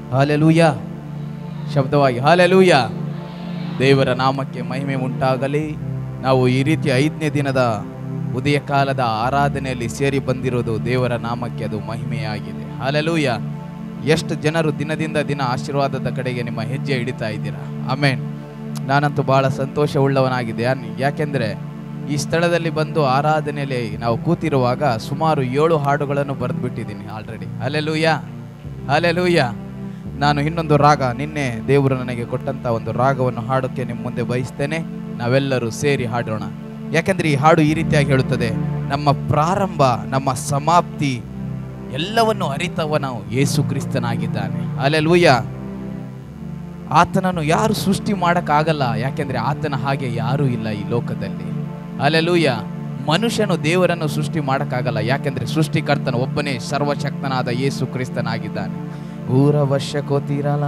Hallelujah ಶಬ್ದವಾಗಿ hallelujah ದೇವರ ನಾಮಕ್ಕೆ ಮಹಿಮೆ ಉಂಟಾಗಲಿ ನಾವು ಈ ರೀತಿ ಐದನೇ ದಿನದ ಉದಯ ಕಾಲದ ಆರಾಧನೆಯಲ್ಲಿ ಸೇರಿ ಬಂದಿರೋದು ದೇವರ ನಾಮಕ್ಕೆ ಅದು ಮಹಿಮೆಯಾಗಿದೆ ಹಾಲೆಲೂಯ ಎಷ್ಟು ಜನರು ದಿನದಿಂದ ದಿನ ಆಶೀರ್ವಾದದ ಕಡೆಗೆ ನಿಮ್ಮ ಹೆಜ್ಜೆ ಹಿಡಿತಾ ಇದ್ದೀರಾ ಆಮೇನ್ ನಾನಂತೂ ಬಹಳ ಸಂತೋಷವುಳ್ಳವನಾಗಿದೆ ಯಾನ್- ಯಾಕೆಂದ್ರೆ ಈ ಸ್ಥಳದಲ್ಲಿ ಬಂದು ಆರಾಧನೆಯಲ್ಲಿ ನಾವು ಕೂತಿರುವಾಗ ಸುಮಾರು ಏಳು ಹಾಡುಗಳನ್ನು ಬರೆದು ಬಿಟ್ಟಿದ್ದೀನಿ ಆಲ್ರೆಡಿ ಅಲ್ಲೆಲೂಯ ಅಲ್ಲೆಲೂಯ ನಾನು ಇನ್ನೊಂದು ರಾಗ ನಿನ್ನೆ ದೇವರು ನನಗೆ ಕೊಟ್ಟಂತ ಒಂದು ರಾಗವನ್ನು ಹಾಡೋಕ್ಕೆ ನಿಮ್ಮ ಮುಂದೆ ಬಯಸ್ತೇನೆ ನಾವೆಲ್ಲರೂ ಸೇರಿ ಹಾಡೋಣ ಯಾಕೆಂದ್ರೆ ಈ ಹಾಡು ಈ ರೀತಿಯಾಗಿ ಹೇಳುತ್ತದೆ ನಮ್ಮ ಪ್ರಾರಂಭ ನಮ್ಮ ಸಮಾಪ್ತಿ ಎಲ್ಲವನ್ನು ಅರಿತವನು ಯೇಸು ಕ್ರಿಸ್ತನಾಗಿದ್ದಾನೆ ಅಲ್ಲೆಲೂಯ ಆತನನ್ನು ಯಾರು ಸೃಷ್ಟಿ ಮಾಡಕ್ಕಾಗಲ್ಲ ಯಾಕೆಂದ್ರೆ ಆತನ ಹಾಗೆ ಯಾರೂ ಇಲ್ಲ ಈ ಲೋಕದಲ್ಲಿ ಅಲ್ಲೆಲೂಯ ಮನುಷ್ಯನು ದೇವರನ್ನು ಸೃಷ್ಟಿ ಮಾಡಕ್ಕಾಗಲ್ಲ ಯಾಕೆಂದ್ರೆ ಸೃಷ್ಟಿಕರ್ತನ ಒಬ್ಬನೇ ಸರ್ವಶಕ್ತನಾದ ಯೇಸು ಕ್ರಿಸ್ತನಾಗಿದ್ದಾನೆ ಊರ ವರ್ಷಕ್ಕೋತಿರಲ್ಲ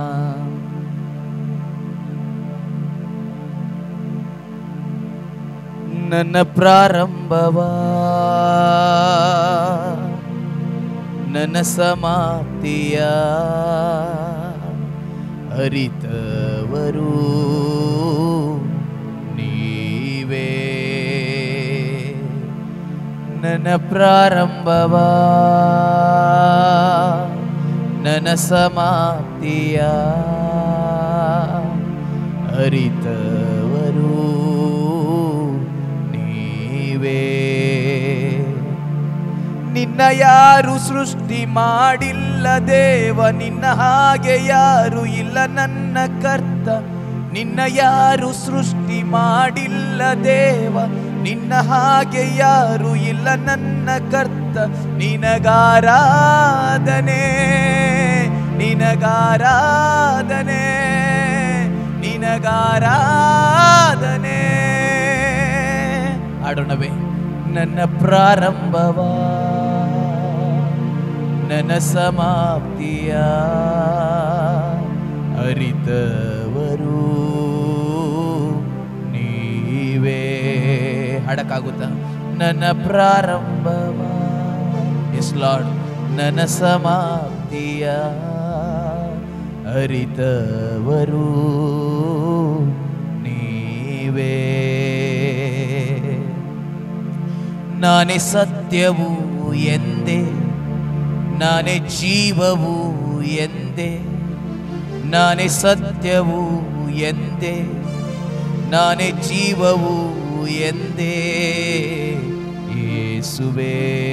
ನನ್ನ ಪ್ರಾರಂಭವ ನನ್ನ ಸಮಾಪ್ತಿಯ ಅರಿತವರು ನೀವೇ ನನ್ನ ಪ್ರಾರಂಭವ ನನ್ನ ಸಮಾಪ್ತಿಯ ಅರಿತವರು ನೀವೇ ನಿನ್ನ ಯಾರು ಸೃಷ್ಟಿ ಮಾಡಿಲ್ಲ ದೇವ ನಿನ್ನ ಹಾಗೆ ಯಾರು ಇಲ್ಲ ನನ್ನ ಕರ್ತ ನಿನ್ನ ಯಾರು ಸೃಷ್ಟಿ ಮಾಡಿಲ್ಲ ದೇವ ನಿನ್ನ ಹಾಗೆ ಯಾರು ಇಲ್ಲ ನನ್ನ ಕರ್ತ ನಿನಗಾರಾಧನೆ ನಿನಗಾರಾಧನೆ ನಿನಗಾರಾಧನೆ ಆಡೋಣವೇ ನನ್ನ ಪ್ರಾರಂಭವ ನನ್ನ ಸಮಾಪ್ತಿಯ ಅರಿತವರು ನೀವೇ ಹಾಡಕ್ಕಾಗುತ್ತಾ ನನ್ನ ಪ್ರಾರಂಭವ ಎಸ್ ಲಾರ್ಡ್ ನನ್ನ ಸಮಾಪ್ತಿಯ ಅರಿತವರು ನೀವೇ ನಾನೇ ಸತ್ಯವು ಎಂದೆ ನಾನೇ ಜೀವವು ಎಂದೆ ನಾನೇ ಸತ್ಯವು ಎಂದೆ ನಾನೇ ಜೀವವು ಎಂದೇ ಯೇಸುವೆ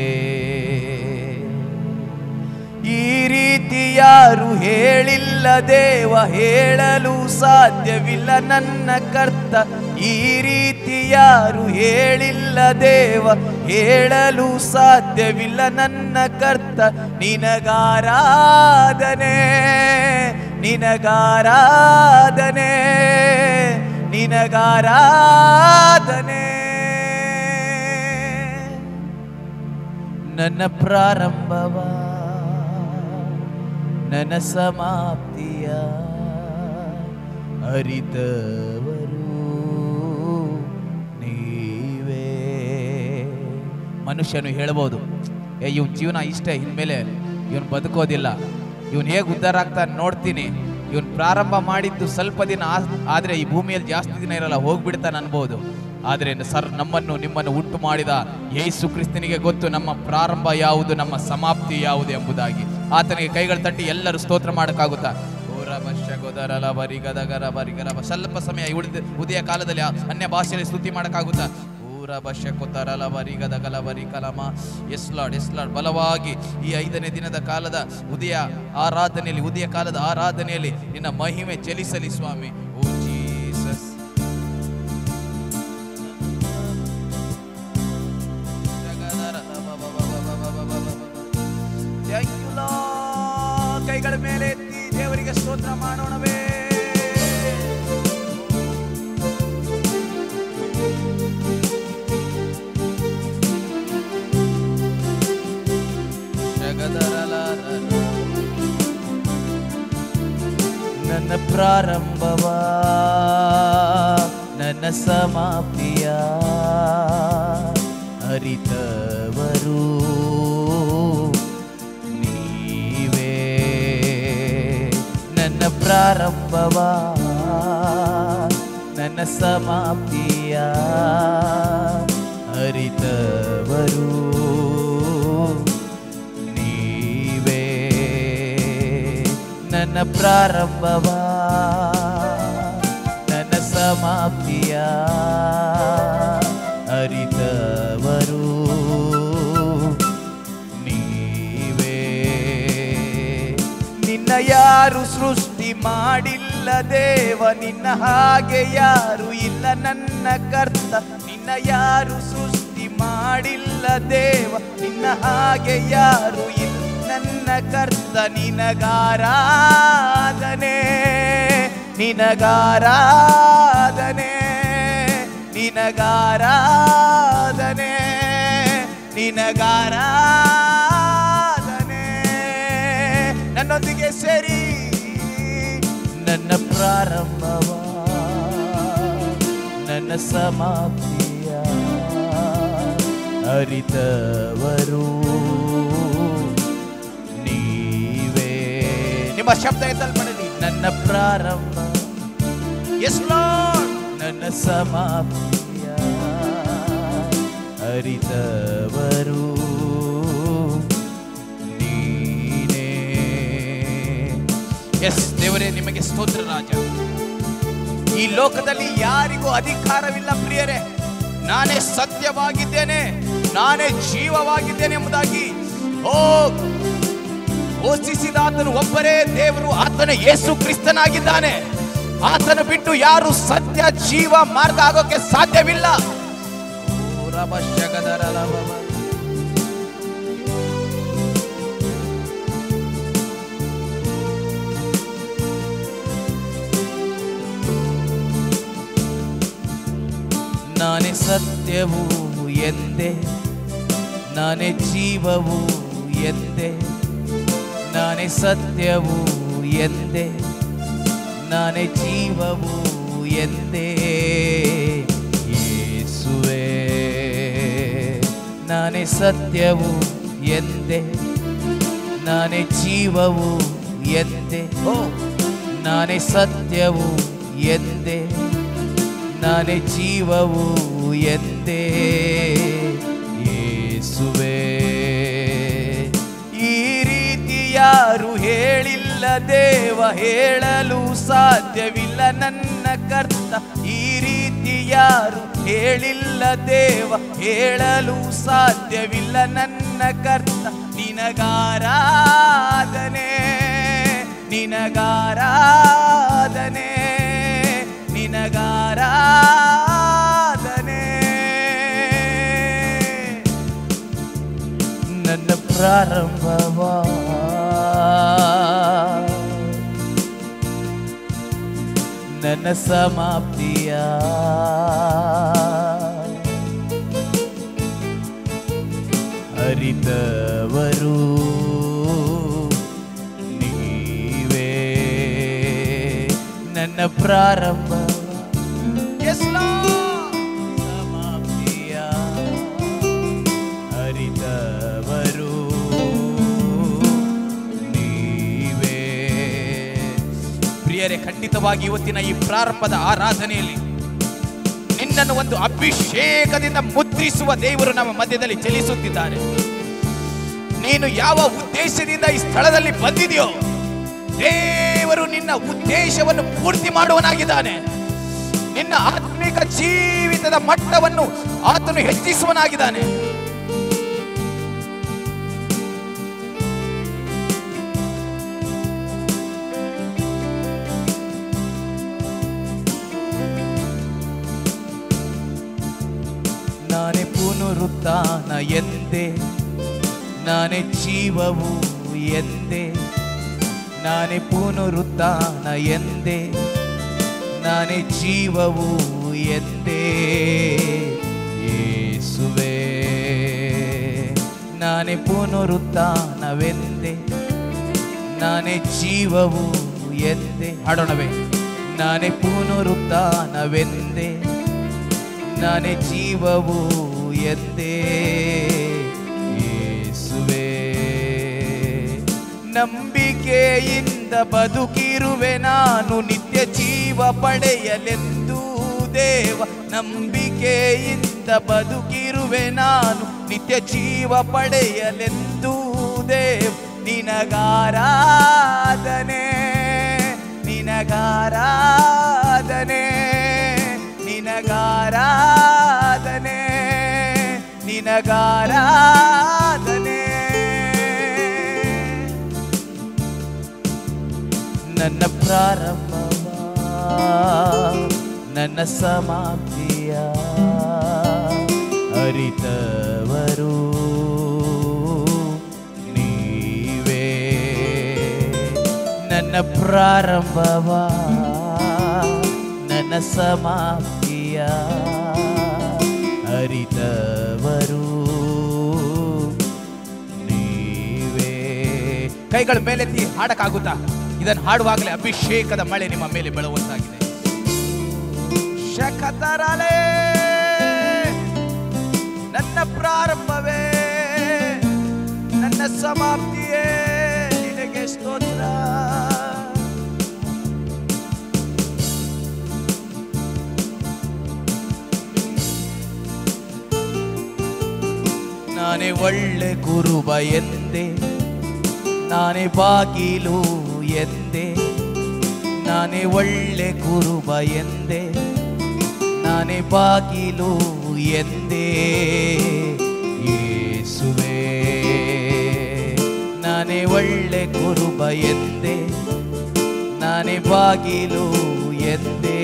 ಈ ರೀತಿ ಯಾರು ಹೇಳಿಲ್ಲ ದೇವ ಹೇಳಲು ಸಾಧ್ಯವಿಲ್ಲ ನನ್ನ ಕರ್ತ ಈ ರೀತಿ ಯಾರು ಹೇಳಿಲ್ಲ ದೇವ ಹೇಳಲು ಸಾಧ್ಯವಿಲ್ಲ ನನ್ನ ಕರ್ತ ನಿನಗಾರಾಧನೆ ನಿನಗಾರಾಧನೆ ನಿನಗಾರಾಧನೆ ನನ್ನ ಪ್ರಾರಂಭವ ನನ್ನ ಸಮಾಪ್ತಿಯ ಅರಿತವರು ನೀವೇ ಮನುಷ್ಯನು ಹೇಳ್ಬೋದು ಏ ಇವನ್ ಜೀವನ ಇಷ್ಟೇ ಇನ್ಮೇಲೆ ಇವನು ಬದುಕೋದಿಲ್ಲ ಇವನು ಹೇಗೆ ಉದ್ಧಾರ ಆಗ್ತಾನೆ ನೋಡ್ತೀನಿ ಇವನು ಪ್ರಾರಂಭ ಮಾಡಿದ್ದು ಸ್ವಲ್ಪ ದಿನ ಆ- ಆದ್ರೆ ಈ ಭೂಮಿಯಲ್ಲಿ ಜಾಸ್ತಿ ದಿನ ಇರಲ್ಲ ಹೋಗ್ಬಿಡ್ತಾನೆ ಅನ್ಬೋದು ಆದರೆ ಸರ್ ನಮ್ಮನ್ನು ನಿಮ್ಮನ್ನು ಉಂಟು ಮಾಡಿದ ಯೇಸು ಕ್ರಿಸ್ತನಿಗೆ ಗೊತ್ತು ನಮ್ಮ ಪ್ರಾರಂಭ ಯಾವುದು ನಮ್ಮ ಸಮಾಪ್ತಿ ಯಾವುದು ಎಂಬುದಾಗಿ ಆತನಿಗೆ ಕೈಗಳು ತಟ್ಟಿ ಎಲ್ಲರೂ ಸ್ತೋತ್ರ ಮಾಡಕ್ಕಾಗುತ್ತಾ ಊರ ಬಶ್ಯ ಗೊದರಲ ಬರಿಗದಗರ ಬರಿಗರ ಬ- ಸ್ವಲ್ಪ ಸಮಯ ಉಳಿದ ಉದಯ ಕಾಲದಲ್ಲಿ ಆ ಅನ್ಯ ಭಾಷೆಯಲ್ಲಿ ಸ್ತುತಿ ಮಾಡಕ್ಕಾಗುತ್ತಾ ಊರ ಬಶ್ಯ ಕೊತ್ತರಲ ಬರಿಗದಗಲ ಬರಿ ಕಲಮ ಎಸ್ಲಾಡ್ ಎಸ್ಲಾಡ್ ಬಲವಾಗಿ ಈ ಐದನೇ ದಿನದ ಕಾಲದ ಉದಯ ಆರಾಧನೆಯಲ್ಲಿ ಉದಯ ಕಾಲದ ಆರಾಧನೆಯಲ್ಲಿ ನಿನ್ನ ಮಹಿಮೆ ಚಲಿಸಲಿ ಸ್ವಾಮಿ ಓ ಜೀಸಸ್ Thank you, Lord. ಕೈಗಳ ಮೇಲೆ ಎತ್ತಿ ದೇವರಿಗೆ ಸ್ತೋತ್ರ ಮಾಡೋಣವೇ ನನ್ನ ಪ್ರಾರಂಭವ ನನ್ನ ಸಮಾಪ್ತಿಯ ಅರಿತವರು ನೀವೇ ಪ್ರಾರಂಭವ ನನ್ನ ಸಮಾಪ್ತಿಯ ಅರಿತವರು ನೀವೇ ನನ್ನ ಪ್ರಾರಂಭವ ನನ್ನ ಸಮಾಪ್ತಿಯ ಅರಿತವರು ನೀವೇ ನಿನ್ನ ಯಾರು ಸೃಷ್ಟಿ ಮಾಡಿಲ್ಲ ದೇವ ನಿನ್ನ ಹಾಗೆ ಯಾರು ಇಲ್ಲ ನನ್ನ ಕರ್ತ ನಿನ್ನ ಯಾರು ಸೃಷ್ಟಿ ಮಾಡಿಲ್ಲ ದೇವ ನಿನ್ನ ಹಾಗೆ ಯಾರು ಇಲ್ಲ ನನ್ನ ಕರ್ತ ನಿನಗಾರಾಧನೆ ನಿನಗಾರಾಧನೆ ನಿನಗಾರಾಧನೆ ನಿನಗಾರಾಧನೆ ನನ್ನೊಂದಿಗೆ ಸೇರಿ ನನ್ನ ಪ್ರಾರಂಭವ ನನ್ನ ಸಮಾಪ್ತಿಯ ಅರಿತವರು ನೀವೇ ನಿಮ್ಮ ಶಬ್ದ ಎತ್ತಲ್ಪಡಲಿ ನನ್ನ ಪ್ರಾರಂಭ ಎಸ್ ನನ್ನ ಸಮಾಪ್ತಿಯ ಅರಿತವರು ನೀನೇ ಎಸ್ ದೇವರೇ ನಿಮಗೆ ಸ್ತೋತ್ರ ರಾಜ ಈ ಲೋಕದಲ್ಲಿ ಯಾರಿಗೂ ಅಧಿಕಾರವಿಲ್ಲ ಪ್ರಿಯರೇ ನಾನೇ ಸತ್ಯವಾಗಿದ್ದೇನೆ ನಾನೇ ಜೀವವಾಗಿದ್ದೇನೆ ಎಂಬುದಾಗಿ ಓ ಘೋಷಿಸಿದ ಆತನು ಒಬ್ಬರೇ ದೇವರು ಆತನ ಯೇಸು ಕ್ರಿಸ್ತನಾಗಿದ್ದಾನೆ ಆತನ ಬಿಟ್ಟು ಯಾರು ಸತ್ಯ ಜೀವ ಮಾರ್ಗ ಆಗೋಕೆ ಸಾಧ್ಯವಿಲ್ಲ ಓ ರಬ ಶಗದರ ಲಬಬ. ನಾನೇ ಸತ್ಯವು ಎಂದೆ ನಾನೇ ಜೀವವು ಎಂದೆ ನಾನೇ ಸತ್ಯವು ಎಂದೆ ನಾನೇ ಜೀವವು ಎಂದೇ ಯೇಸುವೆ ನಾನೇ ಸತ್ಯವು ಎಂದೆ ನಾನೇ ಜೀವವು ಎಂದೆ ಓ ನಾನೇ ಸತ್ಯವು ಎಂದೆ ನಾನೇ ಜೀವವು ಎಂದೇ ಯೇಸುವೆ ಈ ರೀತಿ ಯಾರು ಹೇಳಿಲ್ಲ ದೇವ ಹೇಳಲು ಸಾಧ್ಯವಿಲ್ಲ ನನ್ನ ಕರ್ತ ಈ ರೀತಿ ಯಾರು ಹೇಳಿಲ್ಲ ದೇವ ಹೇಳಲು ಸಾಧ್ಯವಿಲ್ಲ ನನ್ನ ಕರ್ತ ನಿನಗಾರಾಧನೆ ನಿನಗಾರಾಧನೆ ನಿನಗಾರಾಧನೆ ನನ್ನ ಪ್ರಾರಂಭವ ನನ್ನ ಸಮಾಪ್ತಿಯ ಅರಿತವರು ನೀವೇ ನನ್ನ ಪ್ರಾರಂಭ Yes, Lord. ಸಮಾಪ್ತಿಯ ಅರಿತವರು ನೀವೇ ಪ್ರಿಯರೇ ಖಂಡಿತವಾಗಿ ಇವತ್ತಿನ ಈ ಪ್ರಾರಂಭದ ಆರಾಧನೆಯಲ್ಲಿ ನಿನ್ನನ್ನು ಒಂದು ಅಭಿಷೇಕದಿಂದ ಮುದ್ರಿಸುವ ದೇವರು ನಮ್ಮ ಮಧ್ಯದಲ್ಲಿ ಚಲಿಸುತ್ತಿದ್ದಾರೆ ನೀನು ಯಾವ ಉದ್ದೇಶದಿಂದ ಈ ಸ್ಥಳದಲ್ಲಿ ಬಂದಿದೆಯೋ ದೇವರು ನಿನ್ನ ಉದ್ದೇಶವನ್ನು ಪೂರ್ತಿ ಮಾಡುವನಾಗಿದ್ದಾನೆ ನಿನ್ನ ಆತ್ಮಿಕ ಜೀವಿತದ ಮಟ್ಟವನ್ನು ಆತನು ಹೆಚ್ಚಿಸುವನಾಗಿದ್ದಾನೆ ನಾನೇ ಪುನರುತ್ಥಾನ ಎಂದೆ ನಾನೇ ಜೀವವು ಎಂದೆ ನಾನೇ ಪುನರುತ್ಥಾನ ಎಂದೆ ನಾನೇ ಜೀವವು ಎಂದೇ ಯೇಸುವೆ ನಾನೇ ಪುನರುತ್ಥಾನವೆಂದೆ ನಾನೇ ಜೀವವು ಎಂದೆ ಹಾಡೋಣವೇ ನಾನೇ ಪುನರುತ್ಥಾನವೆಂದೆ ನಾನೇ ಜೀವವು ಎಂದೇ ಯೇಸುವೆ ನಂಬಿಕೆಯಿಂದ ಬದುಕಿರುವೆ ನಾನು ನಿತ್ಯ ಜೀವ ಪಡೆಯಲೆಂದು ದೇವ ನಂಬಿಕೆಯಿಂದ ಬದುಕಿರುವೆ ನಾನು ನಿತ್ಯ ಜೀವ ಪಡೆಯಲೆಂದು ದೇವ ನಿನಗಾರಾಧನೆ ನಿನಗಾರಾಧನೆ ನಿನಗಾರಾಧನೆ ನಿನಗಾರಾಧನೆ ನನ್ನ ಪ್ರಾರಂಭವ ನನ್ನ ಸಮಾಪ್ತಿಯ ಅರಿತವರು ನೀವೇ ನನ್ನ ಪ್ರಾರಂಭವ ನನ್ನ ಸಮಾಪ್ತಿಯ ಅರಿತವರು ನೀವೇ ಕೈಗಳ ಮೇಲೆತ್ತಿ ಹಾಡಕ್ಕಾಗುತ್ತಾ ಇದನ್ನು ಹಾಡುವಾಗಲೇ ಅಭಿಷೇಕದ ಮಳೆ ನಿಮ್ಮ ಮೇಲೆ ಬೆಳುವಂತಾಗಿದೆ ಶಕತರಲೆ ನನ್ನ ಪ್ರಾರಂಭವೇ ನನ್ನ ಸಮಾಪ್ತಿಯೇ ನಿನಗೆ ಸ್ತೋತ್ರ ನಾನೇ ಒಳ್ಳೆ ಕುರುಬ ಎಂದೆ ನಾನೇ ಬಾಗಿಲು ಎಂದೆ ನಾನೇ ಒಳ್ಳೆ ಕುರುಬ ಎಂದೆ ನಾನೇ ಬಾಗಿಲು ಎಂದೆ ಯೇಸುವೆ ನಾನೇ ಒಳ್ಳೆ ಕುರುಬ ಎಂದೆ ನಾನೇ ಬಾಗಿಲು ಎಂದೆ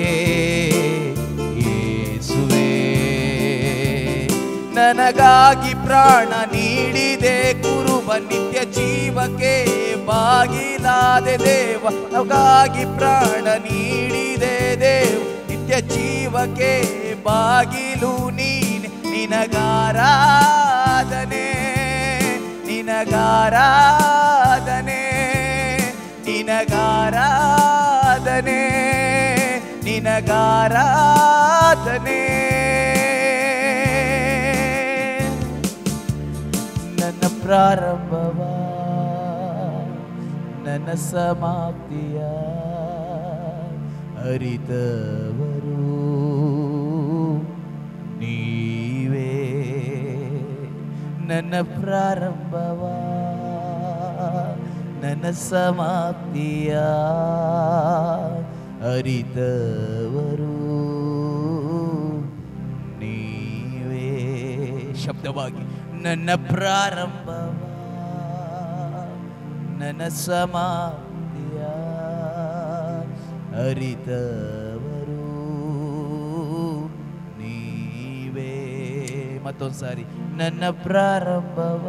ಯೇಸುವೆ ನನಗಾಗಿ ಪ್ರಾಣ ನೀಡಿದೆ ಕುರುಬ ನಿತ್ಯ ಜೀವಕ್ಕೆ ಬಾಗಿಲಾದೆ ದೇವ ನಗಾಗಿ ಪ್ರಾಣ ನೀಡಿದೆ ದೇವ ನಿತ್ಯ ಜೀವಕ್ಕೆ ಬಾಗಿಲು ನೀನೆ ನಿನಗಾರಾಧನೆ ನಿನಗಾರಾಧನೆ ನಿನಗಾರಾಧನೆ ನಿನಗಾರಾಧನೆ ನನ್ನ ಪ್ರಾರಂಭವ ನನ್ನ ಸಮಾಪ್ತಿಯ ಅರಿತವರು ನೀವೇ ನನ್ನ ಪ್ರಾರಂಭವ ನನ್ನ ಸಮಾಪ್ತಿಯ ಅರಿತವರು ನೀವೇ ಶಬ್ದವಾಗಿ ನನ್ನ ಪ್ರಾರಂಭವ ನನ್ನ ಸಮಾಪ್ತಿಯ ಅರಿತವರು ನೀವೇ ಮತ್ತೊಂದು ಸಾರಿ ನನ್ನ ಪ್ರಾರಂಭವ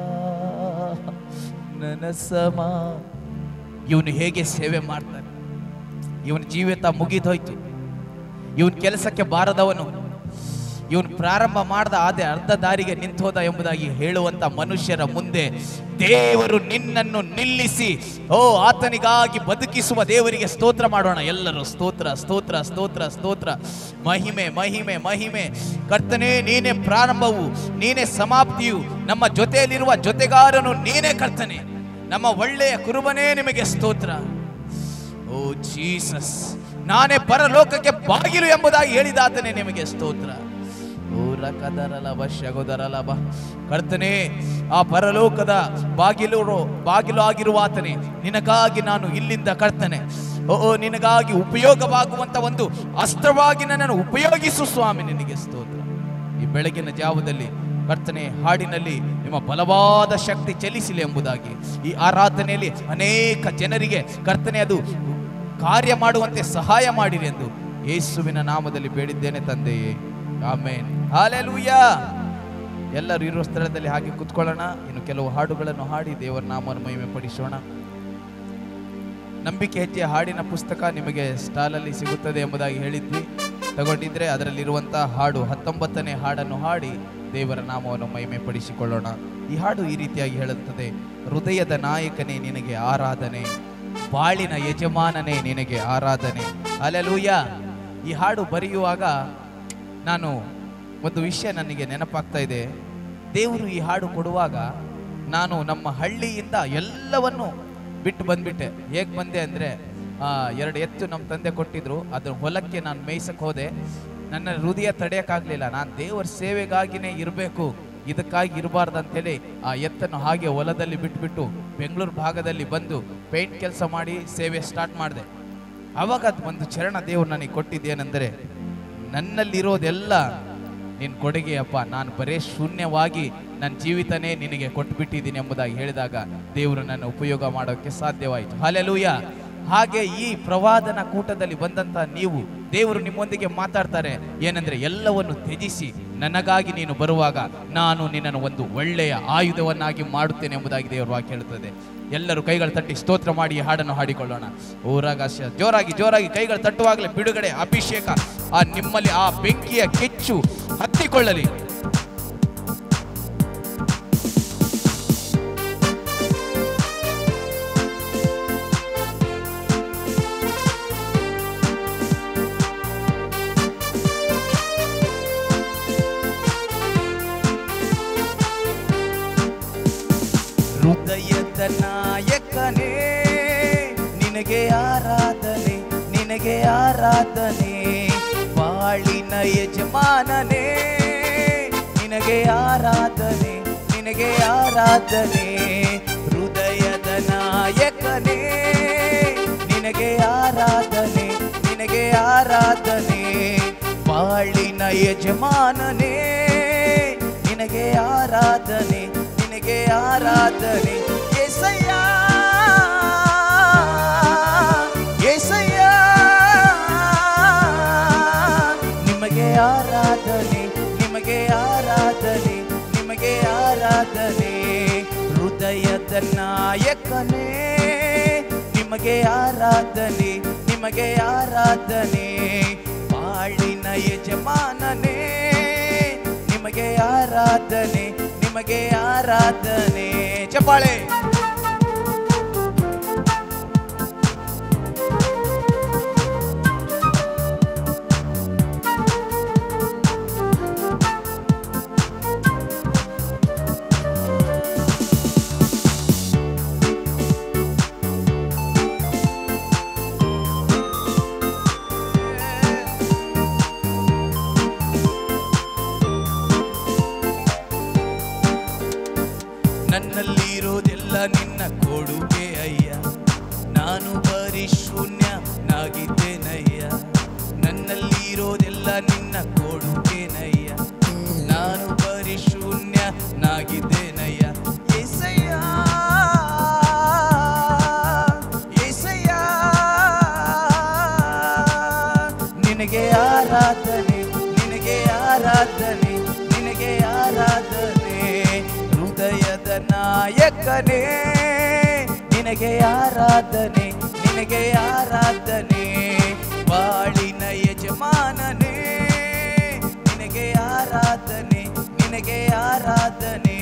ನನ್ನ ಸಮಾ ಇವನು ಹೇಗೆ ಸೇವೆ ಮಾಡ್ತಾನೆ ಇವನ ಜೀವಿತ ಮುಗಿದೋಯ್ತು ಇವನ್ ಕೆಲಸಕ್ಕೆ ಬಾರದವನು ಇವನು ಪ್ರಾರಂಭ ಮಾಡ್ದ ಆದೆ ಅರ್ಧ ದಾರಿಗೆ ನಿಂತೋದ ಎಂಬುದಾಗಿ ಹೇಳುವಂತ ಮನುಷ್ಯರ ಮುಂದೆ ದೇವರು ನಿನ್ನನ್ನು ನಿಲ್ಲಿಸಿ ಓ ಆತನಿಗಾಗಿ ಬದುಕಿಸುವ ದೇವರಿಗೆ ಸ್ತೋತ್ರ ಮಾಡೋಣ ಎಲ್ಲರೂ ಸ್ತೋತ್ರ ಸ್ತೋತ್ರ ಸ್ತೋತ್ರ ಸ್ತೋತ್ರ ಮಹಿಮೆ ಮಹಿಮೆ ಮಹಿಮೆ ಕರ್ತನೇ ನೀನೇ ಪ್ರಾರಂಭವು ನೀನೇ ಸಮಾಪ್ತಿಯು ನಮ್ಮ ಜೊತೆಯಲ್ಲಿರುವ ಜೊತೆಗಾರನು ನೀನೇ ಕರ್ತನೆ ನಮ್ಮ ಒಳ್ಳೆಯ ಕುರುಬನೇ ನಿಮಗೆ ಸ್ತೋತ್ರ ಓ ಜೀಸಸ್ ನಾನೇ ಪರಲೋಕಕ್ಕೆ ಬಾಗಿಲು ಎಂಬುದಾಗಿ ಹೇಳಿದಾತನೇ ನಿಮಗೆ ಸ್ತೋತ್ರ ಓ ರಕದರಲಭ ಶಗೋದರಲಭ ಕರ್ತನೆ ಆ ಪರಲೋಕದ ಬಾಗಿಲು ಬಾಗಿಲು ಆಗಿರುವ ಆತನೇ ನಿನಗಾಗಿ ನಾನು ಇಲ್ಲಿಂದ ಕರ್ತನೆ ಓ ಓ, ನಿನಗಾಗಿ ಉಪಯೋಗವಾಗುವಂತ ಒಂದು ಅಸ್ತ್ರವಾಗಿ ನನ್ನನ್ನು ಉಪಯೋಗಿಸು ಸ್ವಾಮಿ ನಿನಗೆ ಸ್ತೋತ್ರ ಈ ಬೆಳಗಿನ ಜಾವದಲ್ಲಿ ಕರ್ತನೆ ಹಾಡಿನಲ್ಲಿ ನಿಮ್ಮ ಬಲವಾದ ಶಕ್ತಿ ಚಲಿಸಲಿ ಎಂಬುದಾಗಿ ಈ ಆರಾಧನೆಯಲ್ಲಿ ಅನೇಕ ಜನರಿಗೆ ಕರ್ತನೆ ಅದು ಕಾರ್ಯ ಮಾಡುವಂತೆ ಸಹಾಯ ಮಾಡಿರಿ ಎಂದು ಯೇಸುವಿನ ನಾಮದಲ್ಲಿ ಬೇಡಿದ್ದೇನೆ ತಂದೆಯೇ ಆಮೇನ್ ಹಾಲೆಲೂಯಾ ಎಲ್ಲರೂ ಇರುವ ಸ್ಥಳದಲ್ಲಿ ಹಾಗೆ ಕುತ್ಕೊಳ್ಳೋಣ ಇನ್ನು ಕೆಲವು ಹಾಡುಗಳನ್ನು ಹಾಡಿ ದೇವರ ನಾಮವನ್ನು ಮಹಿಮೆ ಪಡಿಸೋಣ ನಂಬಿಕೆ ಹೆಜ್ಜೆ ಹಾಡಿನ ಪುಸ್ತಕ ನಿಮಗೆ ಸ್ಟಾಲಲ್ಲಿ ಸಿಗುತ್ತದೆ ಎಂಬುದಾಗಿ ಹೇಳಿದ್ವಿ ತಗೊಂಡಿದ್ರೆ ಅದರಲ್ಲಿರುವಂಥ ಹಾಡು ಹತ್ತೊಂಬತ್ತನೇ ಹಾಡನ್ನು ಹಾಡಿ ದೇವರ ನಾಮವನ್ನು ಮಹಿಮೆ ಪಡಿಸಿಕೊಳ್ಳೋಣ ಈ ಹಾಡು ಈ ರೀತಿಯಾಗಿ ಹೇಳುತ್ತದೆ ಹೃದಯದ ನಾಯಕನೇ ನಿನಗೆ ಆರಾಧನೆ ಬಾಳಿನ ಯಜಮಾನನೇ ನಿನಗೆ ಆರಾಧನೆ ಅಲೆಲೂಯ ಈ ಹಾಡು ಬರೆಯುವಾಗ ನಾನು ಒಂದು ವಿಷಯ ನನಗೆ ನೆನಪಾಗ್ತಾ ಇದೆ ದೇವರು ಈ ಹಾಡು ಕೊಡುವಾಗ ನಾನು ನಮ್ಮ ಹಳ್ಳಿಯಿಂದ ಎಲ್ಲವನ್ನು ಬಿಟ್ಟು ಬಂದ್ಬಿಟ್ಟೆ ಹೇಗೆ ಬಂದೆ ಅಂದರೆ ಎರಡು ಎತ್ತು ನಮ್ಮ ತಂದೆ ಕೊಟ್ಟಿದ್ರು ಅದ್ರ ಹೊಲಕ್ಕೆ ನಾನು ಮೇಯ್ಸಕ್ಕೆ ಹೋದೆ ನನ್ನ ಹೃದಯ ತಡೆಯೋಕ್ಕಾಗಲಿಲ್ಲ ನಾನು ದೇವರ ಸೇವೆಗಾಗಿನೇ ಇರಬೇಕು ಇದಕ್ಕಾಗಿ ಇರಬಾರ್ದು ಅಂತೇಳಿ ಆ ಎತ್ತನ್ನು ಹಾಗೆ ಹೊಲದಲ್ಲಿ ಬಿಟ್ಬಿಟ್ಟು ಬೆಂಗಳೂರು ಭಾಗದಲ್ಲಿ ಬಂದು ಪೇಂಟ್ ಕೆಲಸ ಮಾಡಿ ಸೇವೆ ಸ್ಟಾರ್ಟ್ ಮಾಡಿದೆ ಅವಾಗ ಅದು ಒಂದು ಚರಣ ದೇವರು ನನಗೆ ಕೊಟ್ಟಿದ್ದೇನೆಂದರೆ ನನ್ನಲ್ಲಿರೋದೆಲ್ಲ ನಿನ್ನ ಕೊಡುಗೆ ಅಪ್ಪ ನಾನು ಬರೇ ಶೂನ್ಯವಾಗಿ ನನ್ನ ಜೀವಿತನೇ ನಿನಗೆ ಕೊಟ್ಬಿಟ್ಟಿದ್ದೀನಿ ಎಂಬುದಾಗಿ ಹೇಳಿದಾಗ ದೇವರು ನನ್ನ ಉಪಯೋಗ ಮಾಡೋಕ್ಕೆ ಸಾಧ್ಯವಾಯಿತು ಹಾಲೆಲೂಯ ಹಾಗೆ ಈ ಪ್ರವಾದನ ಕೂಟದಲ್ಲಿ ಬಂದಂತ ನೀವು ದೇವರು ನಿಮ್ಮೊಂದಿಗೆ ಮಾತಾಡ್ತಾರೆ ಏನಂದ್ರೆ ಎಲ್ಲವನ್ನು ತ್ಯಜಿಸಿ ನನಗಾಗಿ ನೀನು ಬರುವಾಗ ನಾನು ನಿನ್ನನ್ನು ಒಂದು ಒಳ್ಳೆಯ ಆಯುಧವನ್ನಾಗಿ ಮಾಡುತ್ತೇನೆ ಎಂಬುದಾಗಿ ದೇವರು ವಾಕ್ಯ ಹೇಳುತ್ತದೆ ಎಲ್ಲರೂ ಕೈಗಳು ತಟ್ಟಿ ಸ್ತೋತ್ರ ಮಾಡಿ ಈ ಹಾಡನ್ನು ಹಾಡಿಕೊಳ್ಳೋಣ ಊರಾಗಾಶ ಜೋರಾಗಿ ಜೋರಾಗಿ ಕೈಗಳು ತಟ್ಟುವಾಗಲೇ ಬಿಡುಗಡೆ ಅಭಿಷೇಕ ಆ ನಿಮ್ಮಲ್ಲಿ ಆ ಬೆಂಕಿಯ ಕೆಚ್ಚು ಹತ್ತಿಕೊಳ್ಳಲಿ ಹೃದಯದ ನಾಯಕನೇ ನಿನಗೆ ಆರಾಧನೆ ನಿನಗೆ ಆರಾಧನೆ ಬಾಳಿನ ಯಜಮಾನನೇ ನಿನಗೆ ಆರಾಧನೆ ನಿನಗೆ ಆರಾಧನೆ ಹೃದಯದ ನಾಯಕನೇ ನಿನಗೆ ಆರಾಧನೆ ನಿನಗೆ ಆರಾಧನೆ ಬಾಳಿನ ಯಜಮಾನನೇ ನಿನಗೆ ಆರಾಧನೆ ನಿನಗೆ ಆರಾಧನೆ ಎಸಯ್ಯ ಎಸಯ್ಯ ನಿಮಗೆ ಆರಾಧನೆ ನಿಮಗೆ ಆರಾಧನೆ ನಿಮಗೆ ಆರಾಧನೆ ಹೃದಯದ ನಾಯಕನೇ ನಿಮಗೆ ಆರಾಧನೆ ನಿಮಗೆ ಆರಾಧನೆ ಬಾಳಿನ ಯಜಮಾನನೇ ನಿಮಗೆ ಆರಾಧನೆ ನಿಮಗೆ ಆರಾಧನೆ ಚಪ್ಪಾಳೆ ನನ್ನಲ್ಲಿರೋದೆಲ್ಲ ನಿನ್ನ ಕೊಡುಗೆ ಅಯ್ಯ ನಾನು ಬರೀ ಶೂನ್ಯ ನಾಗಿದ್ದೇನಯ್ಯ ನನ್ನಲ್ಲಿರೋದೆಲ್ಲ ನಿನ್ನ ಕೊಡುಗೆನಯ್ಯ ನಾನು ಬರೀ ಶೂನ್ಯ ನಾಗಿದ್ದೇನಯ್ಯ ಏಸಯ್ಯ ಏಸಯ್ಯ ನಿನಗೆ ಆರಾಧನೆ ನಿನಗೆ ಆರಾಧನೆ ನಿನಗೆ ಆರಾಧನೆ ಹೃದಯದ ನಾಯಕನೇ ನಿನಗೆ ಆರಾಧನೆ ನಿನಗೆ ಆರಾಧನೆ ಬಾಳಿನ ಯಜಮಾನನೇ ನಿನಗೆ ಆರಾಧನೆ ನಿನಗೆ ಆರಾಧನೆ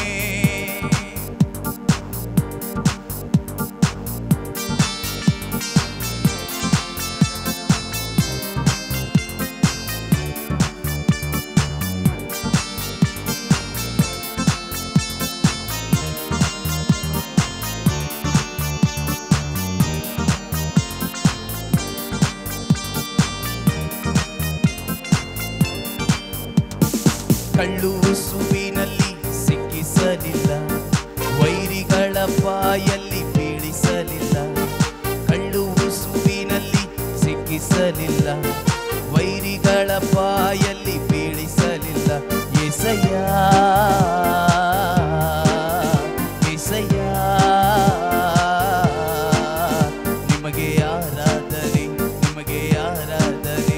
ಕಳ್ಳು ಸುವಿನಲ್ಲಿ ಸಿಕ್ಕಿಸಲಿಲ್ಲ ವೈರಿಗಳ ಬಾಯಲ್ಲಿ ಬೀಳಿಸಲಿಲ್ಲ ಕಳ್ಳು ಸುವಿನಲ್ಲಿ ಸಿಕ್ಕಿಸಲಿಲ್ಲ ವೈರಿಗಳ ಬಾಯಲ್ಲಿ ಬೀಳಿಸಲಿಲ್ಲ ಎಸಯ್ಯ ಎಸಯ್ಯ ನಿಮಗೆ ಆರಾಧನೆ ನಿಮಗೆ ಆರಾಧನೆ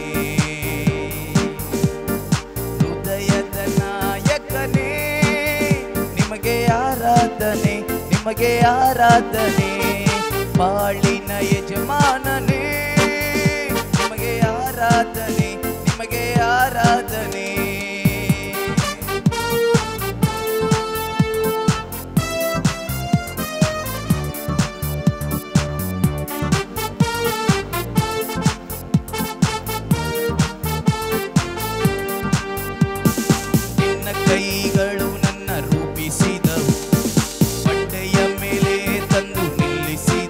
ಹೃದಯದ ನಾಯಕನೇ ನಿಮಗೆ ಆರಾಧನೆ ನಿಮಗೆ ಆರಾಧನೆ ಬಾಳಿನ ಯಜಮಾನನೇ ನಿಮಗೆ ಆರಾಧನೆ ನಿಮಗೆ ಆರಾಧನೆ ನಿನ್ನ ಕೈಗಳು ನನ್ನ ರೂಪಿಸಿದವು ಬಂಡೆಯ ಮೇಲೆ ತಂದು ನಿಲ್ಲಿಸಿ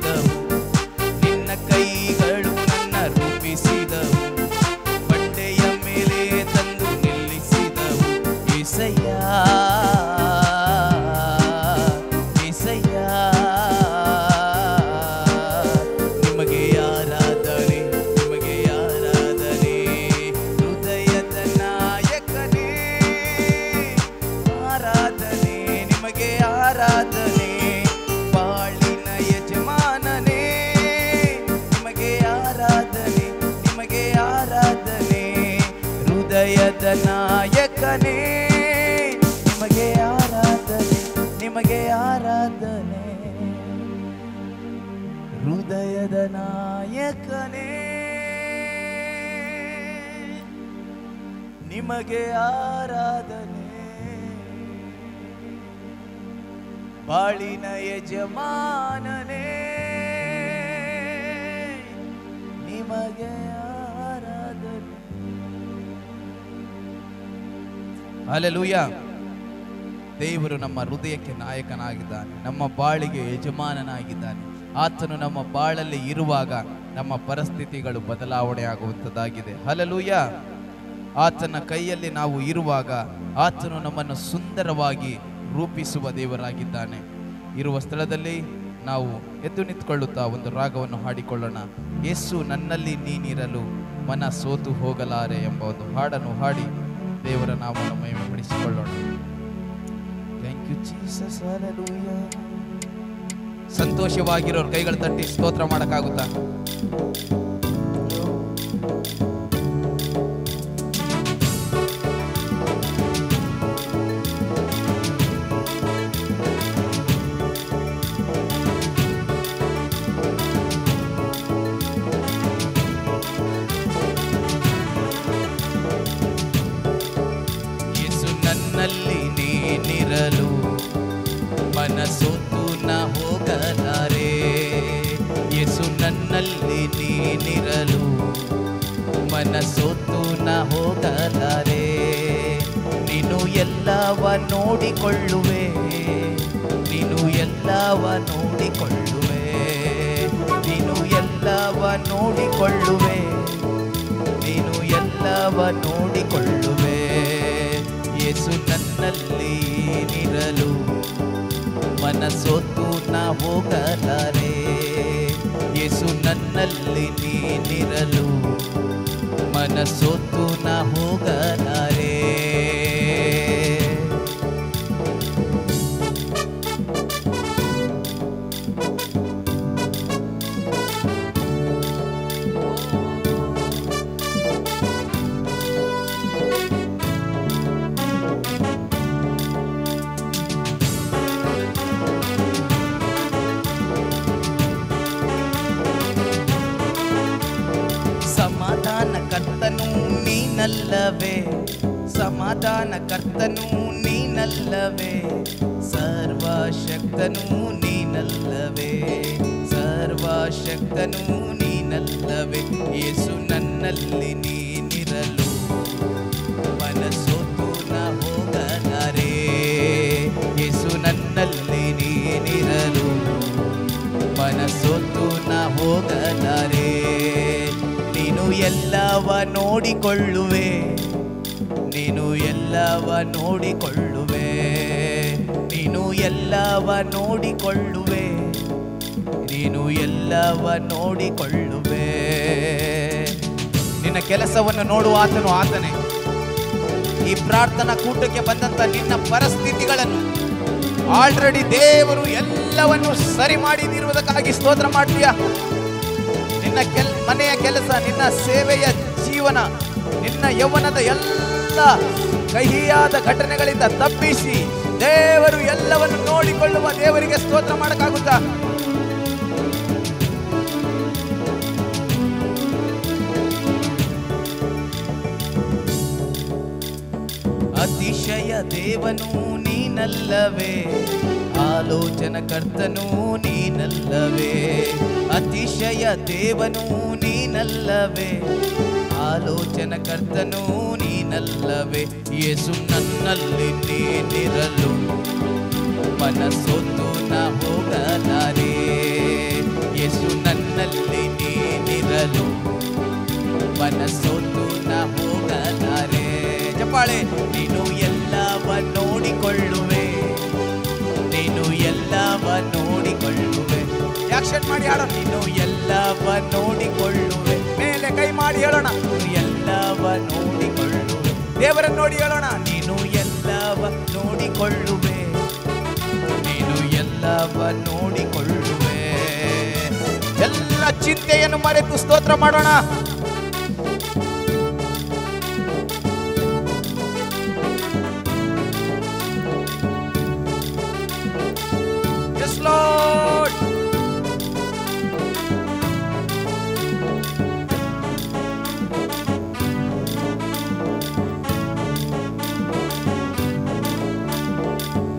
ಹೃದಯದ ನಾಯಕನೇ ನಿಮಗೆ ಆರಾಧನೆ ಬಾಳಿನ ಯಜಮಾನನೇ ನಿಮಗೆ ಆರಾಧನೆ ಅಲೆಲೂಯ ದೇವರು ನಮ್ಮ ಹೃದಯಕ್ಕೆ ನಾಯಕನಾಗಿದ್ದಾನೆ ನಮ್ಮ ಬಾಳಿಗೆ ಯಜಮಾನನಾಗಿದ್ದಾನೆ ಆತನು ನಮ್ಮ ಬಾಳಲ್ಲಿ ಇರುವಾಗ ನಮ್ಮ ಪರಿಸ್ಥಿತಿಗಳು ಬದಲಾವಣೆ ಆಗುವಂಥದ್ದಾಗಿದೆ ಹಲಲೂಯ ಆತನ ಕೈಯಲ್ಲಿ ನಾವು ಇರುವಾಗ ಆತನು ನಮ್ಮನ್ನು ಸುಂದರವಾಗಿ ರೂಪಿಸುವ ದೇವರಾಗಿದ್ದಾನೆ ಇರುವ ಸ್ಥಳದಲ್ಲಿ ನಾವು ಎದ್ದು ನಿಂತ್ಕೊಳ್ಳುತ್ತಾ ಒಂದು ರಾಗವನ್ನು ಹಾಡಿಕೊಳ್ಳೋಣ ಯೇಸು ನನ್ನಲ್ಲಿ ನೀನಿರಲು ಮನ ಸೋತು ಹೋಗಲಾರೆ ಎಂಬ ಒಂದು ಹಾಡನ್ನು ಹಾಡಿ ದೇವರ ನಾಮವನ್ನು ಮಹಿಮೆಪಡಿಸಿಕೊಳ್ಳೋಣ ಥ್ಯಾಂಕ್ ಯು ಜೀಸಸ್ ಹalleluya ಸಂತೋಷವಾಗಿರೋರು ಕೈಗಳು ತಟ್ಟಿ ಸ್ತೋತ್ರ ಮಾಡಕ್ಕಾಗುತ್ತಾ ಯೇಸು ನನ್ನಲ್ಲಿ ನೀನಿರಲು ಮನಸೊತ್ತು ನ ಹೋಗಲಾರೆ ಯೇಸು ನನ್ನಲ್ಲಿ ನೀನಿರಲು ಮನಸೊತ್ತು ನ ಹೋಗಲಾರೆ ನೀನು ಎಲ್ಲವ ನೋಡಿಕೊಳ್ಳುವೆ ನೀನು ಎಲ್ಲವ ನೋಡಿಕೊಳ್ಳುವೆ ನೀನು ಎಲ್ಲವ ನೋಡಿಕೊಳ್ಳುವೆ ನೀನು ಎಲ್ಲವ ನೋಡಿಕೊಳ್ಳುವೆ ಯೇಸು ನನ್ನಲ್ಲಿ ನಿರಲು ಮನಸೊತ್ತು ನ ಹೋಗಲಾರೆ ಯೇಸು ನನ್ನಲ್ಲಿ ನೀನಿರಲು ಮನಸೊತ್ತು ನ ಹೋಗಲಾರೆ ಸಮಾಧಾನ ಕರ್ತನು ನೀನಲ್ಲವೇ ಸಮಾಧಾನ ಕರ್ತನು ನೀನಲ್ಲವೇ ಸರ್ವಶಕ್ತನು ನೀನಲ್ಲವೇ ಸರ್ವಶಕ್ತನು ನೀನಲ್ಲವೇ ಯೇಸು ನನ್ನಲ್ಲಿ ನೀನಿರಲು ಮನಸೊತ್ತು ನ ಹೋಗಲಾರೆ ಯೇಸು ನನ್ನಲ್ಲಿ ನೀನಿರಲು ಮನಸೊತ್ತು ನ ಹೋಗಲಾರೆ ನೀನು ಎಲ್ಲವ ನೋಡಿಕೊಳ್ಳುವೆ ನೀನು ಎಲ್ಲವ ನೋಡಿಕೊಳ್ಳುವೆ ನೀನು ಎಲ್ಲವ ನೋಡಿಕೊಳ್ಳುವೆ ನೀನು ಎಲ್ಲವ ನೋಡಿಕೊಳ್ಳುವೆ ನಿನ್ನ ಕೆಲಸವನ್ನು ನೋಡುವ ಆತನು ಆತನೇ ಈ ಪ್ರಾರ್ಥನಾ ಕೂಟಕ್ಕೆ ಬಂದಂತ ನಿನ್ನ ಪರಿಸ್ಥಿತಿಗಳನ್ನು ಆಲ್ರೆಡಿ ದೇವರು ಎಲ್ಲವನ್ನು ಸರಿ ಮಾಡಿದಿರುವುದಕ್ಕಾಗಿ ಸ್ತೋತ್ರ ಮಾಡ್ತೀಯ ನಿನ್ನ ಕೆಲ್ ಮನೆಯ ಕೆಲಸ ನಿನ್ನ ಸೇವೆಯ ಜೀವನ ನಿನ್ನ ಯೌವನದ ಎಲ್ಲ ಕಹಿಯಾದ ಘಟನೆಗಳಿಂದ ತಪ್ಪಿಸಿ ದೇವರು ಎಲ್ಲವನ್ನು ನೋಡಿಕೊಳ್ಳುವ ದೇವರಿಗೆ ಸ್ತೋತ್ರ ಮಾಡಕ್ಕಾಗುತ್ತಾ ಅತಿಶಯ ದೇವನು ನೀನಲ್ಲವೇ ಆಲೋಚನ ಕರ್ತನು ನೀನಲ್ಲವೇ ಅತಿಶಯ ದೇವನು ನೀನಲ್ಲವೇ ಆಲೋಚನ ಕರ್ತನು ನೀನಲ್ಲವೇ ಯೇಸು ನನ್ನಲ್ಲಿ ನೀನಿರಲು ಮನಸೊತ್ತು ನ ಹೋಗಲಾರೆ ಯೇಸು ನನ್ನಲ್ಲಿ ನೀನಿರಲು ಮನಸೊತ್ತು ನ ಹೋಗಲಾರೆ ಚಪ್ಪಾಳೆ ನೀನು ಎಲ್ಲವ ನೋಡಿಕೊಳ್ಳುವೆ ನೀನು ಎಲ್ಲವ ನೋಡಿಕೊಳ್ಳುವೆ ಆಕ್ಷನ್ ಮಾಡಿ ಹೇಳೋಣ ನೀನು ಎಲ್ಲವ ನೋಡಿಕೊಳ್ಳುವೆ ಮೇಲೆ ಕೈ ಮಾಡಿ ಹೇಳೋಣ ನೀನು ಎಲ್ಲವ ನೋಡಿಕೊಳ್ಳುವೆ ದೇವರನ್ನು ನೋಡಿ ಹೇಳೋಣ ನೀನು ಎಲ್ಲವ ನೋಡಿಕೊಳ್ಳುವೆ ನೀನು ಎಲ್ಲವ ನೋಡಿಕೊಳ್ಳುವೆ ಎಲ್ಲ ಚಿಂತೆಯನ್ನು ಮರೆತು ಸ್ತೋತ್ರ ಮಾಡೋಣ Yes, Lord.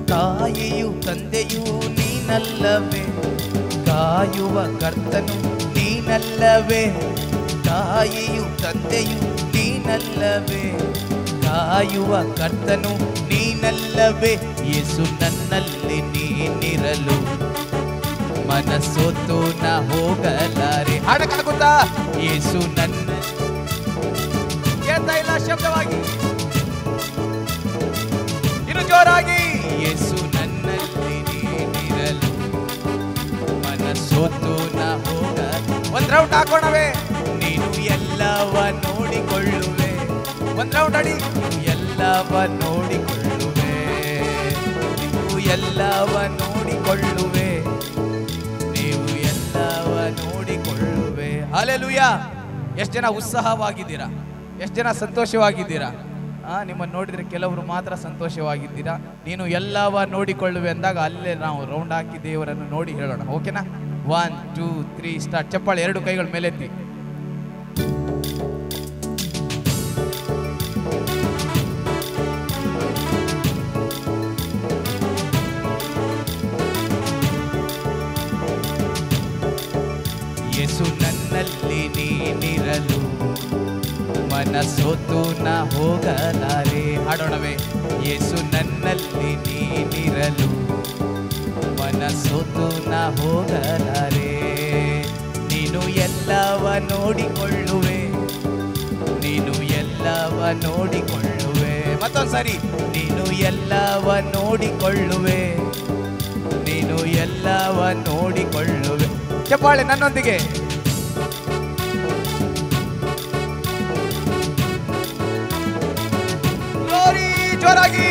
ತಾಯಿಯು ತಂದೆಯು ನೀನಲ್ಲವೇ ಕಾಯುವ ಕರ್ತನು ನೀನಲ್ಲವೇ ತಾಯಿಯು ತಂದೆಯು ನೀನಲ್ಲವೇ ಕಾಯುವ ಕರ್ತನು ನೀನಲ್ಲವೇ ಯೇಸು ನನ್ನಲ್ಲಿ ನೀನಿರಲು ಮನಸ್ಸೊತ್ತು ನ ಹೋಗಲಾರೆ ಹಾಡಕ್ಕಾಗುತ್ತಾ ಯೇಸು ನನ್ನ ಕೇಳ್ತಾ ಇಲ್ಲ ಶಬ್ದವಾಗಿ ಇನ್ನು ಜೋರಾಗಿ ಯೇಸು ನನ್ನಲ್ಲಿ ನೀನಿರಲು ಮನಸ್ಸೊತ್ತು ನ ಹೋಗ ಒಂದ್ ರೌಂಡ್ ಹಾಕೋಣವೇ ನೀನು ಎಲ್ಲವ ನೋಡಿಕೊಳ್ಳುವೆ ಒಂದ್ ರೌಂಡ್ ಅಡಿ ನೀನು ಎಲ್ಲವ ನೋಡಿಕೊಳ್ಳುವೆ ನೀವು ಎಲ್ಲವ ನೋಡಿಕೊಳ್ಳುವೆ ನೀವು ಎಲ್ಲವ ನೋಡಿಕೊಳ್ಳುವೆ ಹಾಲೆಲುಯ್ಯ ಎಷ್ಟು ಜನ ಉತ್ಸಾಹವಾಗಿದ್ದೀರಾ ಎಷ್ಟು ಜನ ಸಂತೋಷವಾಗಿದ್ದೀರಾ ಆ ನಿಮ್ಮನ್ನು ನೋಡಿದ್ರೆ ಕೆಲವರು ಮಾತ್ರ ಸಂತೋಷವಾಗಿದ್ದೀರಾ ನೀನು ಎಲ್ಲವ ನೋಡಿಕೊಳ್ಳುವೆ ಅಂದಾಗ ಅಲ್ಲೇ ನಾವು ರೌಂಡ್ ಹಾಕಿ ದೇವರನ್ನು ನೋಡಿ ಹೇಳೋಣ ಓಕೆನಾ ಒನ್ ಟೂ ತ್ರೀ ಸ್ಟಾರ್ಟ್ ಚಪ್ಪಾಳೆ ಎರಡು ಕೈಗಳ ಮೇಲೆತ್ತಿ ಯೇಸು ನನ್ನಲ್ಲಿ ನೀನಿರಲು ಮನಸ್ಸೊತ್ತು ನ ಹೋಗಲಾರೆ ಹಾಡೋಣವೇ ಯೇಸು ನನ್ನಲ್ಲಿ ನೀನಿರಲು ಮನಸ್ಸೊತ್ತು ನ ಹೋಗಲಾರೆ ನೀನು ಎಲ್ಲವ ನೋಡಿಕೊಳ್ಳುವೆ ನೀನು ಎಲ್ಲವ ನೋಡಿಕೊಳ್ಳುವೆ ಮತ್ತೊಂದ್ಸರಿ ನೀನು ಎಲ್ಲವ ನೋಡಿಕೊಳ್ಳುವೆ ನೀನು ಎಲ್ಲವ ನೋಡಿಕೊಳ್ಳುವೆ ಚಪ್ಪಾಳೆ ನನ್ನೊಂದಿಗೆ Glory, ಜೋರಾಗಿ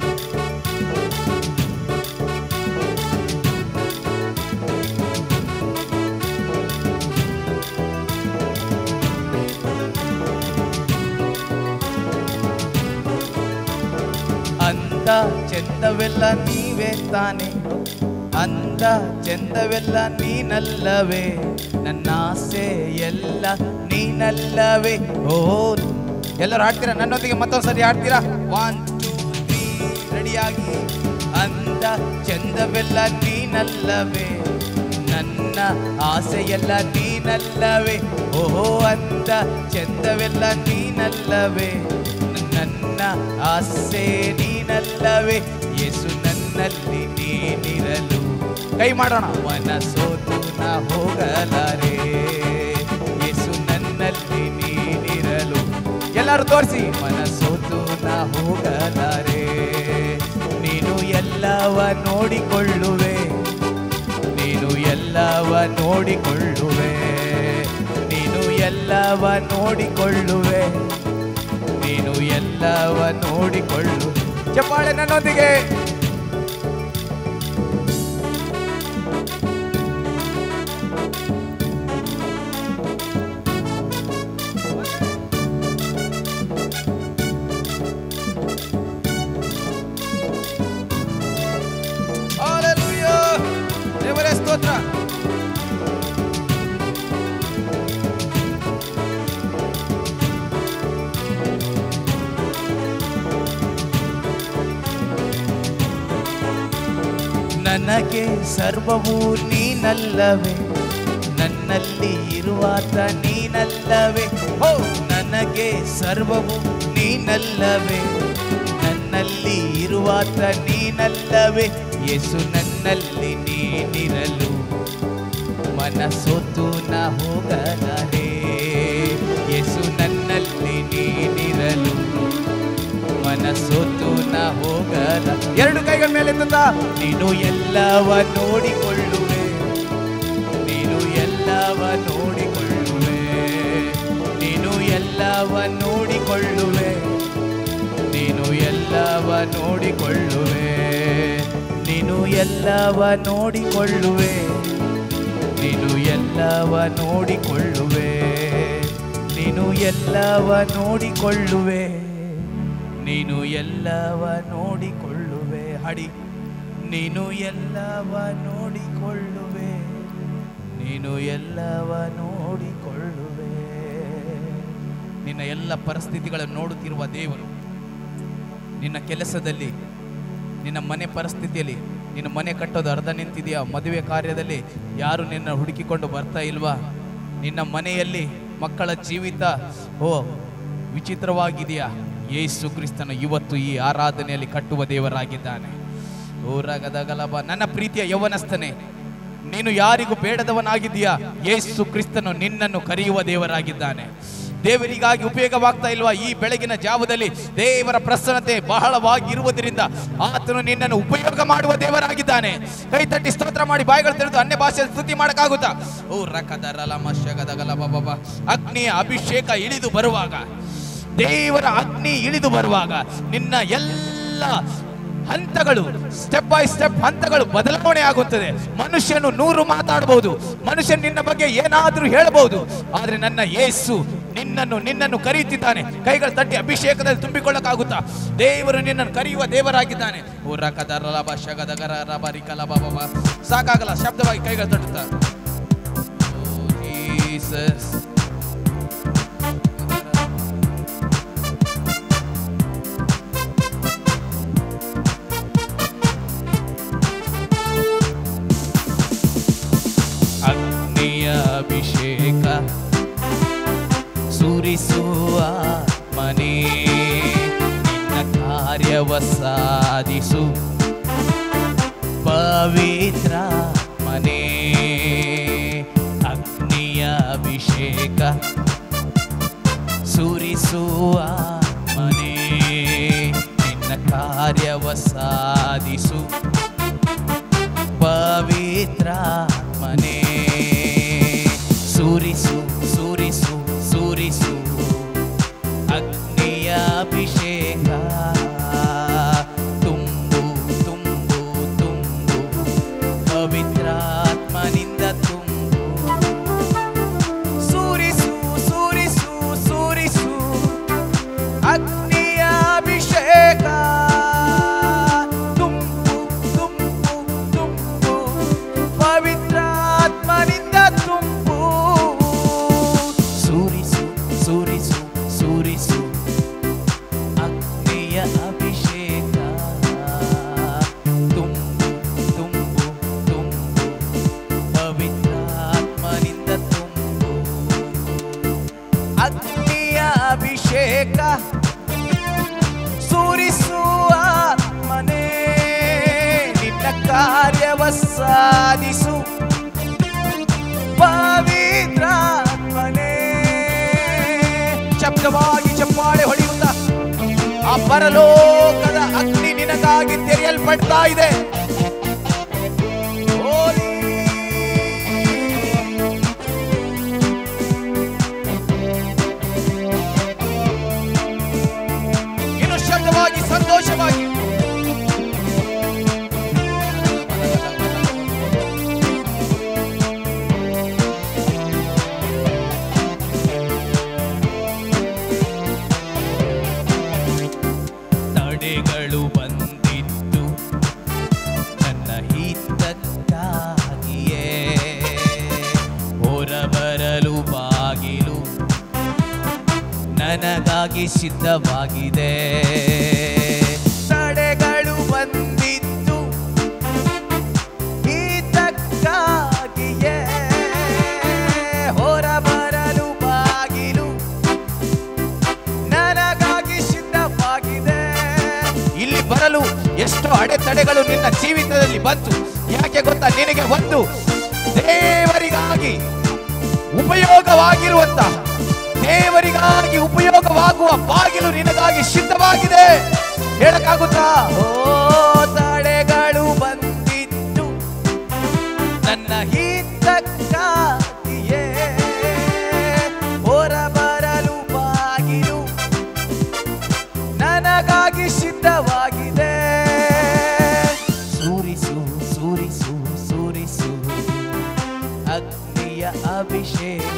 ಅಂದ ಚಂದವೆಲ್ಲ ನೀವೇ ತಾನೆ ಅಂದ ಚಂದವೆಲ್ಲ ನೀನಲ್ಲವೇ ನನ್ನ ಆಸೆ ಎಲ್ಲ ನೀನಲ್ಲವೇ ಓ ಎಲ್ಲರೂ ಆಡ್ತೀರಾ ನನ್ನೊಂದಿಗೆ ಮತ್ತೊಂದ್ಸರಿ ಆಡ್ತೀರಾ ಒನ್ ಟೂ ತ್ರೀ ರೆಡಿಯಾಗಿ ಅಂದ ಚಂದವೆಲ್ಲ ನೀನಲ್ಲವೇ ನನ್ನ ಆಸೆಯೆಲ್ಲ ನೀನಲ್ಲವೇ ಓಹೋ ಅಂದ ಚಂದವೆಲ್ಲ ನೀನಲ್ಲವೇ ನನ್ನ ಆಸೆ ನೀನಲ್ಲವೇ ಯೇಸು ನನ್ನಲ್ಲಿ ನೀನಿರಲು ಕೈ ಮಾಡೋಣ ಮನಸೋತು ನಾ ಹೋಗಲಾರೆ ಯೇಸು ನನ್ನಲ್ಲಿ ನೀನಿರಲು ಎಲ್ಲರೂ ತೋರಿಸಿ ಮನಸೋತು ನಾ ಹೋಗಲಾರೆ ನೀನು ಎಲ್ಲವ ನೋಡಿಕೊಳ್ಳುವೆ ನೀನು ಎಲ್ಲವ ನೋಡಿಕೊಳ್ಳುವೆ ನೀನು ಎಲ್ಲವ ನೋಡಿಕೊಳ್ಳುವೆ ನೀನು ಎಲ್ಲವ ನೋಡಿಕೊಳ್ಳು ಚಪ್ಪಾಳೆ ನನ್ನೊಂದಿಗೆ Hallelujah. ದೇವರೇ ಸ್ತೋತ್ರ ನನಗೆ ಸರ್ವವು ನೀನಲ್ಲವೇ ನನ್ನಲ್ಲಿ ಇರುವಾತ ನೀನಲ್ಲವೇ ಓ ನನಗೆ ಸರ್ವವು ನೀನಲ್ಲವೇ ನನ್ನಲ್ಲಿ ಇರುವಾತ ನೀನಲ್ಲವೇ ಯೇಸು ನನ್ನಲ್ಲಿ ನೀನಿರಲು ಮನಸೊತ್ತು ನ ಹೋಗಲಾರೆ ಯೇಸು ನನ್ನಲ್ಲಿ ನೀನಿರಲು ಮನಸ್ಸೊತ್ತು ನ ಹೋಗಲ ಎರಡು ಕೈಗಳ ಮೇಲೆ ಎತ್ತುತ್ತಾ ನೀನು ಎಲ್ಲವ ನೋಡಿಕೊಳ್ಳುವೆ ನೀನು ಎಲ್ಲವ ನೋಡಿಕೊಳ್ಳುವೆ ನೀನು ಎಲ್ಲವ ನೋಡಿಕೊಳ್ಳುವೆ ನೀನು ಎಲ್ಲವ ನೋಡಿಕೊಳ್ಳುವೆ ನೀನು ಎಲ್ಲವ ನೋಡಿಕೊಳ್ಳುವೆ ನೀನು ಎಲ್ಲವ ನೋಡಿಕೊಳ್ಳುವೆ ನೀನು ಎಲ್ಲವ ನೋಡಿಕೊಳ್ಳುವೆ ನೀನು ಎಲ್ಲವ ನೋಡಿಕೊಳ್ಳುವೆ ಹಡಿ ನೀನು ಎಲ್ಲವ ನೋಡಿಕೊಳ್ಳುವೆ ನೀನು ಎಲ್ಲವ ನೋಡಿಕೊಳ್ಳುವೆ ನಿನ್ನ ಎಲ್ಲ ಪರಿಸ್ಥಿತಿಗಳನ್ನು ನೋಡುತ್ತಿರುವ ದೇವರು ನಿನ್ನ ಕೆಲಸದಲ್ಲಿ ನಿನ್ನ ಮನೆ ಪರಿಸ್ಥಿತಿಯಲ್ಲಿ ನಿನ್ನ ಮನೆ ಕಟ್ಟೋದು ಅರ್ಧ ನಿಂತಿದೆಯಾ ಮದುವೆ ಕಾರ್ಯದಲ್ಲಿ ಯಾರು ನಿನ್ನ ಹುಡುಕಿಕೊಂಡು ಬರ್ತಾ ಇಲ್ವಾ ನಿನ್ನ ಮನೆಯಲ್ಲಿ ಮಕ್ಕಳ ಜೀವಿತ ಓ ವಿಚಿತ್ರವಾಗಿದೆಯಾ ಯೇಸು ಕ್ರಿಸ್ತನು ಇವತ್ತು ಈ ಆರಾಧನೆಯಲ್ಲಿ ಕಟ್ಟುವ ದೇವರಾಗಿದ್ದಾನೆ ಓ ರಗದಗಲಭ ನನ್ನ ಪ್ರೀತಿಯ ಯೌವನಸ್ಥನೆ ನೀನು ಯಾರಿಗೂ ಬೇಡದವನಾಗಿದ್ದೀಯಾ ಯೇಸು ಕ್ರಿಸ್ತನು ನಿನ್ನನ್ನು ಕರೆಯುವ ದೇವರಾಗಿದ್ದಾನೆ ದೇವರಿಗಾಗಿ ಉಪಯೋಗವಾಗ್ತಾ ಇಲ್ವಾ ಈ ಬೆಳಗಿನ ಜಾವದಲ್ಲಿ ದೇವರ ಪ್ರಸನ್ನತೆ ಬಹಳವಾಗಿ ಇರುವುದರಿಂದ ಆತನು ನಿನ್ನನ್ನು ಉಪಯೋಗ ಮಾಡುವ ದೇವರಾಗಿದ್ದಾನೆ ಕೈ ತಟ್ಟಿ ಸ್ತೋತ್ರ ಮಾಡಿ ಬಾಯಿಗಳು ತೆರೆದು ಅನ್ಯ ಭಾಷೆಯಲ್ಲಿ ಸ್ತುತಿ ಮಾಡಕ್ಕಾಗುತ್ತಾ ಓ ರಕದರಲ ಮಶಗದಗಲ ಬಾಬಾ ಅಗ್ನಿಯ ಅಭಿಷೇಕ ಇಳಿದು ಬರುವಾಗ ದೇವರ ಅಗ್ನಿ ಇಳಿದು ಬರುವಾಗ ನಿನ್ನ ಎಲ್ಲ ಹಂತಗಳು ಸ್ಟೆಪ್ ಬೈ ಸ್ಟೆಪ್ ಹಂತಗಳು ಬದಲಾವಣೆ ಆಗುತ್ತದೆ ಮನುಷ್ಯನು ನೂರು ಮಾತಾಡಬಹುದು ಮನುಷ್ಯ ನಿನ್ನ ಬಗ್ಗೆ ಏನಾದರೂ ಹೇಳಬಹುದು ಆದ್ರೆ ನನ್ನ ಯೇಸು ನಿನ್ನನ್ನು ನಿನ್ನನ್ನು ಕರೆಯುತ್ತಿದ್ದಾನೆ ಕೈಗಳು ತಟ್ಟಿ ಅಭಿಷೇಕದಲ್ಲಿ ತುಂಬಿಕೊಳ್ಳಕ್ಕಾಗುತ್ತಾ ದೇವರು ನಿನ್ನನ್ನು ಕರೆಯುವ ದೇವರಾಗಿದ್ದಾನೆ ಓ ರಕದರ ಶಗದ ಗರ ರಬ ರಿಕಲ ಬ ಬ ಬ. ಸಾಕಾಗಲ್ಲ ಶಬ್ದವಾಗಿ ಕೈಗಳು ತಟ್ಟುತ್ತಾ ಓ ಜೀಸಸ್ ಅಗ್ನಿಯ ಅಭಿಷೇಕ ಸುರಿಸುವ ಮನೆ ನಿನ್ನ ಕಾರ್ಯವ ಸಾಧಿಸು ಪವಿತ್ರ ಮನೆ ಅಗ್ನಿಯ ಅಭಿಷೇಕ ಸುರಿಸುವ ಮನೆ ನಿನ್ನ ಕಾರ್ಯವ ಸಾಧಿಸು ಪವಿತ್ರ ಮನೆ ಸುರಿಸು ಸುರಿಸು ಸುರಿಸು ಅಗ್ನಿಯ ಅಭಿಷೇಕ ತುಂಬು ತುಂಬು ತುಂಬು ಪವಿತ್ರಾತ್ಮನಿಂದ ತುಂಬು ಸುರಿಸು ಸುರಿಸು ಸುರಿಸು ಅಗ್ನಿಯ ಅಭಿಷೇಕ ತುಂಬು ತುಂಬು ತುಂಬು ಪವಿತ್ರಾತ್ಮನಿಂದ ತುಂಬು ಸುರಿಸು ಸುರಿಸು ಸುರಿಸು ಅಗ್ನಿಯ ಅಭಿಷೇಕ ತುಂಬು ತುಂಬು ತುಂಬು ಪವಿತ್ರಾತ್ಮನಿಂದ ತುಂಬು ಅಗ್ನಿಯ ಅಭಿಷೇಕ ಸುರಿಸುವ ಮನೆ ನಿನ್ನ ಕಾರ್ಯವ ಸಾಧಿಸು ಪವಿತ್ರಾತ್ಮನೆ ಶಬ್ದವಾಗಿ ಚಪ್ಪಾಳೆ ಹೊಡೆಯುತ್ತ ಆ ಪರಲೋಕದ ಅಗ್ನಿ ನಿನಗಾಗಿ ತೆರೆಯಲ್ಪಡ್ತಾ ಇದೆ Holy ಇನ್ನು ಶಬ್ದವಾಗಿ ಸಂತೋಷವಾಗಿ ತಡೆಗಳು ಬಂದಿದ್ದು ನನ್ನ ಹಿತಕ್ಕಾಗಿಯೇ ಹೊರಬರಲು ಬಾಗಿಲು ನನಗಾಗಿ ಸಿದ್ಧವಾಗಿದೆ ತಡೆಗಳು ಬಂದಿದ್ದು ಹಿತಕ್ಕಾಗಿಯೇ ಹೊರಬರಲು ಬಾಗಿಲು ನನಗಾಗಿ ಸಿದ್ಧವಾಗಿದೆ ಇಲ್ಲಿ ಬರಲು ಎಷ್ಟೋ ಅಡೆತಡೆಗಳು ನಿನ್ನ ಜೀವಿತದಲ್ಲಿ ಬಂತು ಯಾಕೆ ಗೊತ್ತಾ ನಿನಗೆ ಒಂದು ದೇವರಿಗಾಗಿ ಉಪಯೋಗವಾಗಿರುವಂತ ದೇವರಿಗಾಗಿ ಉಪಯೋಗವಾಗುವ ಬಾಗಿಲು ನಿನಗಾಗಿ ಸಿದ್ಧವಾಗಿದೆ ಹೇಳಕ್ಕಾಗುತ್ತಾ ಓ ತಡೆಗಳು ಬಂದಿದ್ದು ನನ್ನ ಹಿತಕ್ಕಾಗಿಯೇ ಹೊರಬರಲು ಬಾಗಿಲು ನನಗಾಗಿ ಸಿದ್ಧವಾಗಿದೆ ಸೂರಿಸು ಸೂರಿಸು ಸೂರಿಸು ಅಗ್ನಿಯ ಅಭಿಷೇಕ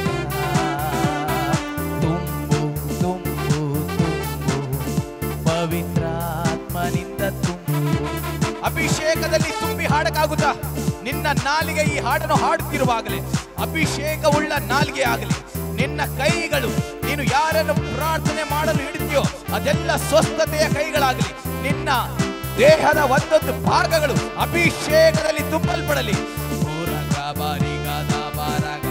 ತುಂಬು ತುಂಬು ತುಂಬು ಪವಿತ್ರಾತ್ಮನಿಂದ ತುಂಬು ಅಭಿಷೇಕದಲ್ಲಿ ತುಂಬಿ ಹಾಡಕ್ಕಾಗುತ್ತಾ ನಿನ್ನ ನಾಲಿಗೆ ಈ ಹಾಡನ್ನು ಹಾಡುತ್ತಿರುವಾಗಲೇ ಅಭಿಷೇಕವುಳ್ಳ ನಾಲಿಗೆ ಆಗಲಿ ನಿನ್ನ ಕೈಗಳು ನೀನು ಯಾರನ್ನು ಪ್ರಾರ್ಥನೆ ಮಾಡಲು ಹಿಡಿತೀಯೋ ಅದೆಲ್ಲ ಸ್ವಸ್ಥತೆಯ ಕೈಗಳಾಗಲಿ ನಿನ್ನ ದೇಹದ ಒಂದೊಂದು ಭಾಗಗಳು ಅಭಿಷೇಕದಲ್ಲಿ ತುಂಬಲ್ಪಡಲಿ ಊರಗ ಬಾರಿಗದ ಬಾರಗ.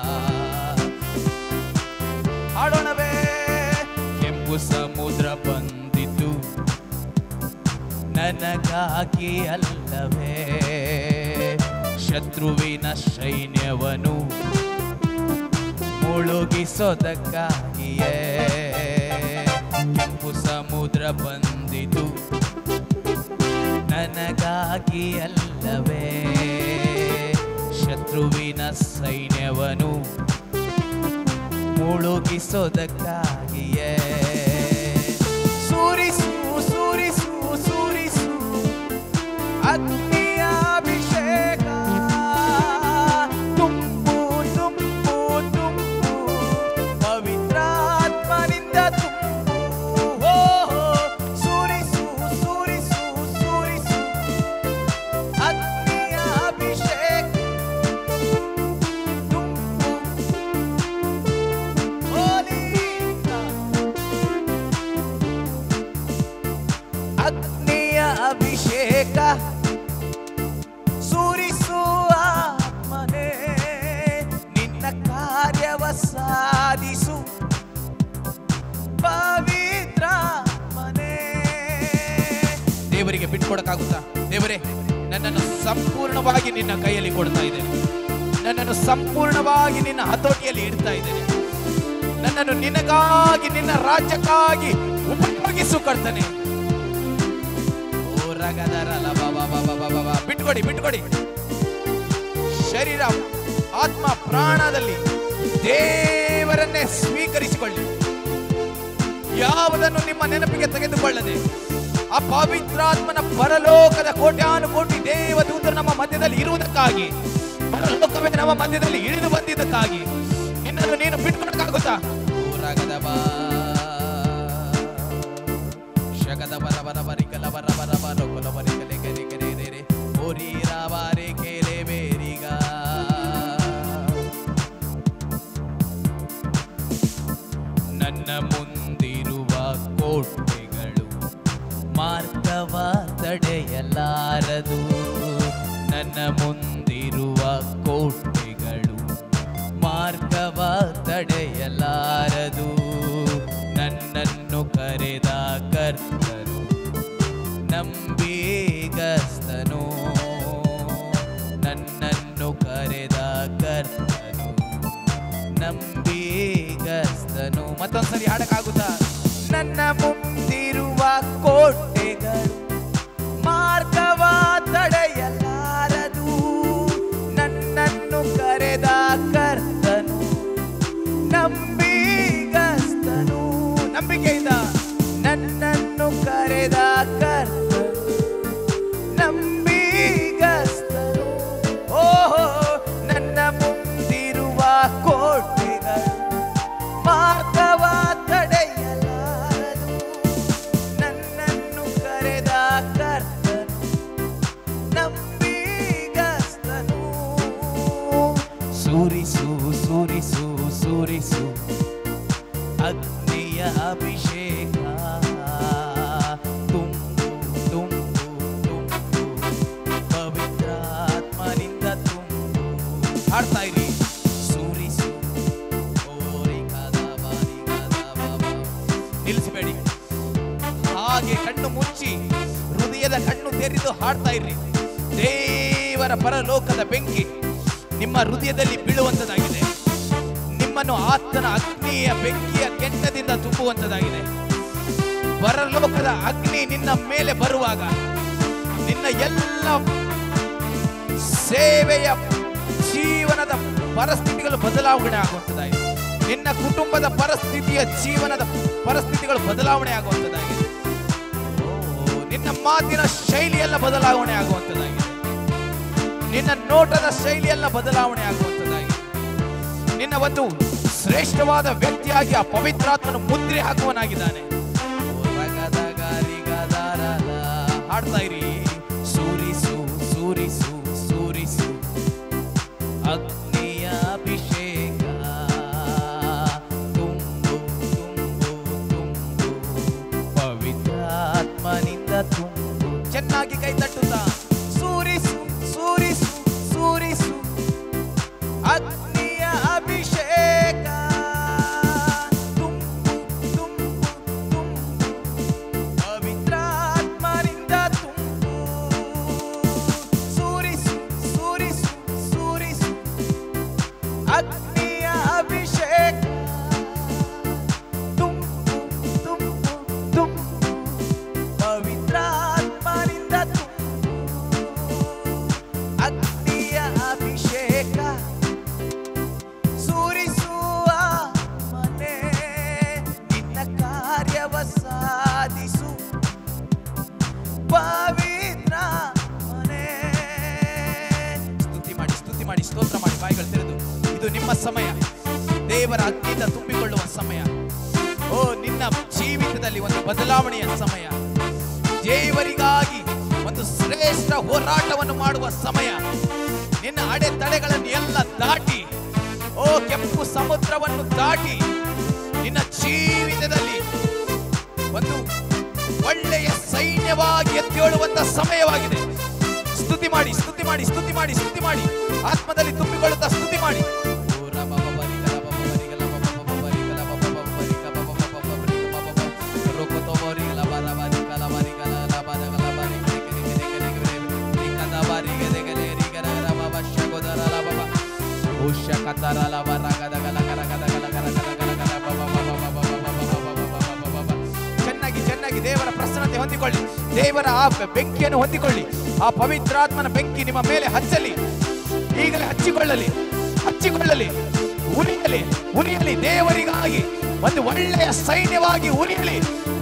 ಹಾಡೋಣವೇ ಕೆಂಪು ಸಮುದ್ರ ಬಂದಿತು ನನಗಾಗಿ ಅಲ್ಲವೇ ಶತ್ರುವಿನ ಸೈನ್ಯವನು ಮುಳುಗಿಸೋದಕ್ಕಾಗಿಯೇ ಕೆಂಪು ಸಮುದ್ರ ಬಂದಿತು ನನಗಾಗಿ ಅಲ್ಲವೇ ಶತ್ರುವಿನ ಸೈನ್ಯವನು ಮುಳುಗಿಸೋದಕ್ಕಾಗಿಯೇ ಸೂರಿಸು ಸೂರಿಸು ಸೂರಿಸು ಅಗ್ನಿಯ ಅಭಿಷೇಕ ತುಂಬು ತುಂಬು ತುಂಬು ಪವಿತ್ರಾತ್ಮನಿಂದ ತುಂಬು ಓ, ಸೂರಿಸು ಸೂರಿಸು ಸೂರಿಸು ಅಗ್ನಿಯ ಅಭಿಷೇಕ ತುಂಬು ಹೋಲಿಕ. ಅಗ್ನಿಯ ಅಭಿಷೇಕ ಸೂರಿಸುವ ಆತ್ಮನೇ ನಿನ್ನ ಕಾರ್ಯವ ಸಾಧಿಸು ಪವಿತ್ರ ಮನೆ ದೇವರಿಗೆ ಬಿಟ್ಕೊಡಕ್ಕಾಗುತ್ತಾ ದೇವರೇ ನನ್ನನ್ನು ಸಂಪೂರ್ಣವಾಗಿ ನಿನ್ನ ಕೈಯಲ್ಲಿ ಕೊಡ್ತಾ ಇದ್ದೇನೆ ನನ್ನನ್ನು ಸಂಪೂರ್ಣವಾಗಿ ನಿನ್ನ ಹತೋಟಿಯಲ್ಲಿ ಇಡ್ತಾ ಇದ್ದೇನೆ ನನ್ನನ್ನು ನಿನಗಾಗಿ ನಿನ್ನ ರಾಜ್ಯಕ್ಕಾಗಿ ಉಪಯೋಗಿಸು ಕರ್ತನೆ ಓ ರಗದರಲ ಬಾಬಾ ಬಾಬಾ ಬಾಬಾ ಬಾಬಾ. ಬಿಟ್ಕೊಡಿ ಬಿಟ್ಕೊಡಿ ಶರೀರ ಆತ್ಮ ಪ್ರಾಣದಲ್ಲಿ ದೇವರನ್ನೇ ಸ್ವೀಕರಿಸಿಕೊಳ್ಳಿ ಯಾವುದನ್ನು ನಿಮ್ಮ ನೆನಪಿಗೆ ತೆಗೆದುಕೊಳ್ಳದೆ ಆ ಪವಿತ್ರಾತ್ಮನ ಪರಲೋಕದ ಕೋಟ್ಯಾನು ಕೋಟಿ ದೇವದೂತರು ನಮ್ಮ ಮಧ್ಯದಲ್ಲಿ ಇರುವುದಕ್ಕಾಗಿ ಪರಲೋಕವೇ ನಮ್ಮ ಮಧ್ಯದಲ್ಲಿ ಇಳಿದು ಬಂದಿದ್ದಕ್ಕಾಗಿ ನಿನ್ನನ್ನು ನೀನು ಬಿಟ್ಕೊಡಕ್ಕಾಗುತ್ತಾ ಊರಾಗದ ಬಾ ಶಗದ ಬರ ಬರ ಬರಿಕಲ ಬರ ಬರ ಬರ ಕೊಲ ಬರಿಕಲೆ ಕೆರೆ ಕೆರೆ ರೆ ರೆ ಓರಿ ರಾವಾರೆ ಕೆರೆ ಬೇರಿಗ ನನ್ನ ಮುಂದಿರುವ ಕೋಟೆಗಳು ಮಾರ್ಗವ ತಡೆಯಲಾರದು ನನ್ನ ಮುಂದಿರುವ ಕೋಟೆಗಳು ಮಾರ್ಗವ ತಡೆಯಲಾರದು ನನ್ನನ್ನು ಕರೆದ ಕರ್ತನು ನಂಬಿಗಸ್ತನು ನನ್ನನ್ನು ಕರೆದ ಕರ್ತನು ನಂಬಿಗಸ್ತನು ಮತ್ತೊಂದ್ಸರಿ ಹಾಡಕ್ಕಾಗುತ್ತಾ ನನ್ನ ಮುಂದಿರುವ ಕೋಟೆಗಳು ಮಾರ್ಗವ ತಡೆಯಲಾರದು ನನ್ನನ್ನು ಕರೆದ ಕರ್ತನು ನಂಬಿಗಸ್ತನು ನಂಬಿಕೆಯಿಂದ ನನ್ನನ್ನು ಕರೆದ ಕರ್ತನು ನಂಬಿಗಸ್ತನು ಓಹೋ ನನ್ನ ಮುಂದಿರುವ ಕೋಟೆಗಳು ಮಾರ್ಗವ ತಡೆಯಲಾರದು ನನ್ನನ್ನು ಕರೆದ ಕರ್ತನು ನಂಬಿಗಸ್ತನು ಸೂರಿಸು ಸೂರಿಸು ಸೂರಿಸು ಅಗ್ನಿಯ ಅಭಿಷೇಕ ತುಂಬು ತುಂಬು ತುಂಬು ಪವಿತ್ರಾತ್ಮನಿಂದ ತುಂಬು ಹಾಡ್ತಾ ಇರಿ ಸೂರಿಸು ಓರಿಗದ ಬಾರಿಗದ ಬಾಬಾ. ನಿಲ್ಲಿಸಬೇಡಿ ಹಾಗೆ ಕಣ್ಣು ಮುಚ್ಚಿ ಹೃದಯದ ಕಣ್ಣು ತೆರೆದು ಹಾಡ್ತಾ ಇರ್ರಿ ದೇವರ ಪರಲೋಕದ ಬೆಂಕಿ ನಿಮ್ಮ ಹೃದಯದಲ್ಲಿ ಬೀಳುವಂತದಾಗಿದೆ ನಿಮ್ಮನ್ನು ಆತನ ಅಗ್ನಿಯ ಬೆಂಕಿಯ ಕೆಂಡದಿಂದ ತುಂಬುವಂತದಾಗಿದೆ ಪರಲೋಕದ ಅಗ್ನಿ ನಿನ್ನ ಮೇಲೆ ಬರುವಾಗ ನಿನ್ನ ಎಲ್ಲ ಸೇವೆಯ ಜೀವನದ ಪರಿಸ್ಥಿತಿಗಳು ಬದಲಾವಣೆ ಆಗುವಂತದಾಗಿದೆ ನಿನ್ನ ಕುಟುಂಬದ ಪರಿಸ್ಥಿತಿಯ ಜೀವನದ ಪರಿಸ್ಥಿತಿಗಳು ಬದಲಾವಣೆ ಆಗುವಂತದಾಗಿದೆ ಓ, ನಿನ್ನ ಮಾತಿನ ಶೈಲಿಯೆಲ್ಲ ಬದಲಾವಣೆ ಆಗುವಂತದಾಗಿದೆ ನಿನ್ನ ನೋಟದ ಶೈಲಿಯೆಲ್ಲ ಬದಲಾವಣೆ ಆಗುವಂತದಾಗಿದೆ ನಿನ್ನ ಒಂದು ಶ್ರೇಷ್ಠವಾದ ವ್ಯಕ್ತಿಯಾಗಿ ಆ ಪವಿತ್ರಾತ್ಮನು ಮುದ್ರೆ ಹಾಕುವನಾಗಿದ್ದಾನೆ ಓ, ರಗದಗರಿಗದರಲ. ಹಾಡ್ತಾ ಇರಿ ಸೂರಿಸು ಸೂರಿಸು ಸೂರಿಸು ಅಗ್ನಿಯ ಅಭಿಷೇಕ ತುಂಬು ತುಂಬು ತುಂಬು ಪವಿತ್ರಾತ್ಮನಿಂದ ತುಂಬು ಸ್ತೋತ್ರ ಮಾಡಿ ಬಾಯಿಗಳು ತೆರೆದು ಇದು ನಿಮ್ಮ ಸಮಯ ದೇವರ ಅಗ್ನಿಯಿಂದ ತುಂಬಿಕೊಳ್ಳುವ ಸಮಯ ಓ ನಿನ್ನ ಜೀವಿತದಲ್ಲಿ ಒಂದು ಬದಲಾವಣೆಯ ಸಮಯ ದೇವರಿಗಾಗಿ ಒಂದು ಶ್ರೇಷ್ಠ ಹೋರಾಟವನ್ನು ಮಾಡುವ ಸಮಯ ನಿನ್ನ ಅಡೆತಡೆಗಳನ್ನು ಎಲ್ಲ ದಾಟಿ ಓ ಕೆಂಪು ಸಮುದ್ರವನ್ನು ದಾಟಿ ನಿನ್ನ ಜೀವಿತದಲ್ಲಿ ಒಂದು ಒಳ್ಳೆಯ ಸೈನ್ಯವಾಗಿ ಎದ್ದೇಳುವಂತ ಸಮಯವಾಗಿದೆ ಸ್ತುತಿ ಮಾಡಿ ಸ್ತುತಿ ಮಾಡಿ ಸ್ತುತಿ ಮಾಡಿ ಸ್ತುತಿ ಮಾಡಿ ಆತ್ಮದಲ್ಲಿ ತುಂಬಿಕೊಳ್ಳುತ್ತಾ ಸ್ತುತಿ ಮಾಡಿ ಚೆನ್ನಾಗಿ ಚೆನ್ನಾಗಿ ದೇವರ ಪ್ರಸನ್ನತೆ ಹೊಂದಿಕೊಳ್ಳಿ ದೇವರ ಆ ಬೆಂಕಿಯನ್ನು ಹೊಂದಿಕೊಳ್ಳಿ ಆ ಪವಿತ್ರಾತ್ಮನ ಬೆಂಕಿ ನಿಮ್ಮ ಮೇಲೆ ಹಚ್ಚಲಿ ಈಗಲೇ ಹಚ್ಚಿಕೊಳ್ಳಲಿ ಹಚ್ಚಿಕೊಳ್ಳಲಿ ಉರಿಯಲಿ ಉರಿಯಲಿ ದೇವರಿಗಾಗಿ ಒಂದು ಒಳ್ಳೆಯ ಸೈನ್ಯವಾಗಿ ಉರಿಯಲಿ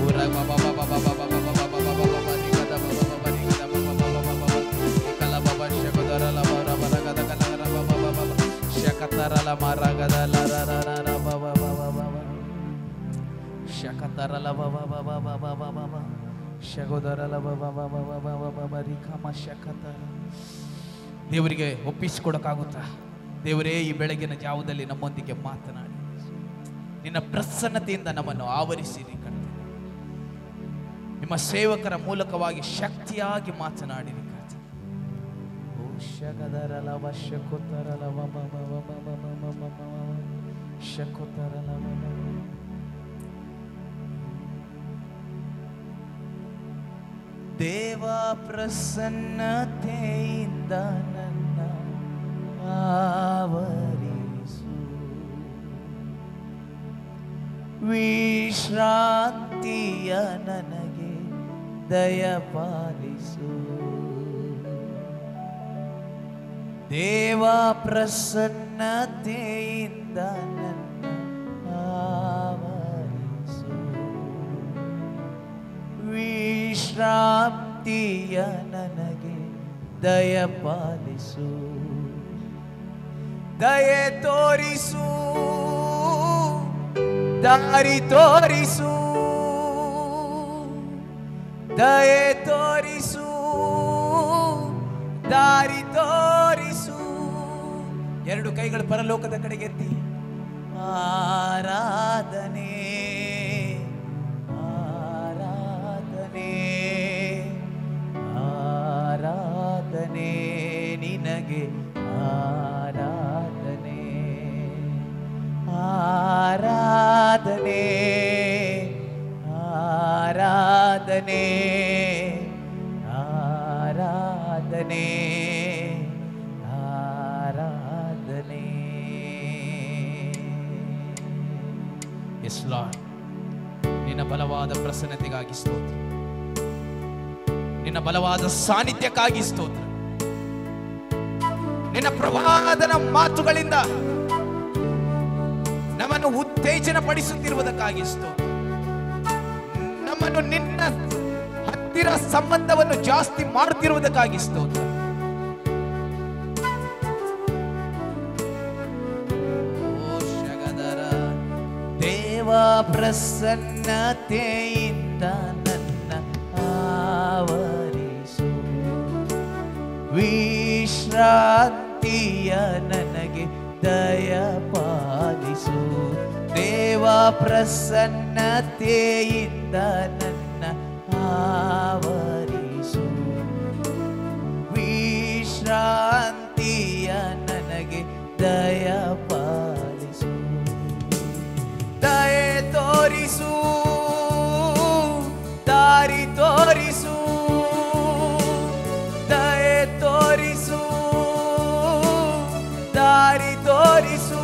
ಶಕತರಲ ಶಗೋದರಲ ಶಕತರ ದೇವರಿಗೆ ಒಪ್ಪಿಸಿಕೊಡಕ್ಕಾಗುತ್ತಾ ದೇವರೇ ಈ ಬೆಳಗಿನ ಜಾವದಲ್ಲಿ ನಮ್ಮೊಂದಿಗೆ ಮಾತನಾಡಿ ನಿನ್ನ ಪ್ರಸನ್ನತೆಯಿಂದ ನಮ್ಮನ್ನು ಆವರಿಸಿರಿ ಕರ್ತನೆ ನಿಮ್ಮ ಸೇವಕರ ಮೂಲಕವಾಗಿ ಶಕ್ತಿಯಾಗಿ ಮಾತನಾಡಿರಿ ಕರ್ತನೆ ಓ ಶಗದರಲ ಶಕುತರಲ ಶಕುತರಲ ದೇವ ಪ್ರಸನ್ನತೆಯಿಂದ ನನ್ನ ಆವರಿಸು ವಿಶ್ರಾಂತಿಯ ನನಗೆ ದಯಪಾಲಿಸು ದೇವ ಪ್ರಸನ್ನತೆಯಿಂದ ನನ್ನ ಆವರಿಸು ವಿಶ್ರಾಂತಿಯ ನನಗೆ ದಯಪಾಲಿಸು ದಯೆ ತೋರಿಸು ದಾರಿ ತೋರಿಸು ದಯೆ ತೋರಿಸು ದಾರಿ ತೋರಿಸು ಎರಡು ಕೈಗಳು ಪರಲೋಕದ ಕಡೆಗೆ ಎತ್ತಿ ಆರಾಧನೆ ಆರಾಧನೆ ಆರಾಧನೆ ನಿನಗೆ ಆರಾಧನೆ ಆರಾಧನೆ ಆರಾಧನೆ ಆರಾಧನೆ ಆರಾಧನೆ ಎಸ್ ಲಾರ್ಡ್ ನಿನ್ನ ಬಲವಾದ ಪ್ರಸನ್ನತೆಗಾಗಿ ಸ್ತೋತ್ರ ನಿನ್ನ ಬಲವಾದ ಸಾನ್ನಿಧ್ಯಕ್ಕಾಗಿ ಸ್ತೋತ್ರ ನಿನ್ನ ಪ್ರವಾದನ ಮಾತುಗಳಿಂದ ನಮ್ಮನ್ನು ಉತ್ತೇಜನ ಪಡಿಸುತ್ತಿರುವುದಕ್ಕಾಗಿ ಸ್ತೋತ್ರ ನಮ್ಮನ್ನು ನಿನ್ನ ಹತ್ತಿರ ಸಂಬಂಧವನ್ನು ಜಾಸ್ತಿ ಮಾಡುತ್ತಿರುವುದಕ್ಕಾಗಿ ಸ್ತೋತ್ರ ಓ ಶಗದರ ದೇವ ಪ್ರಸನ್ನತೆಯಿಂದ ನನ್ನ ಆವರಿಸು ವಿಶ್ರಾಂತಿಯ ನನಗೆ ದಯಪಾಲಿಸು ದೇವ ಪ್ರಸನ್ನತೆಯಿಂದ ನನ್ನ ಆವರಿಸು ವಿಶ್ರಾಂತಿಯ ನನಗೆ ದಯಪಾಲಿಸು ದಯೆ ತೋರಿಸು ದಾರಿ ತೋರಿಸು ದಯೆ ತೋರಿಸು ದಾರಿ ತೋರಿಸು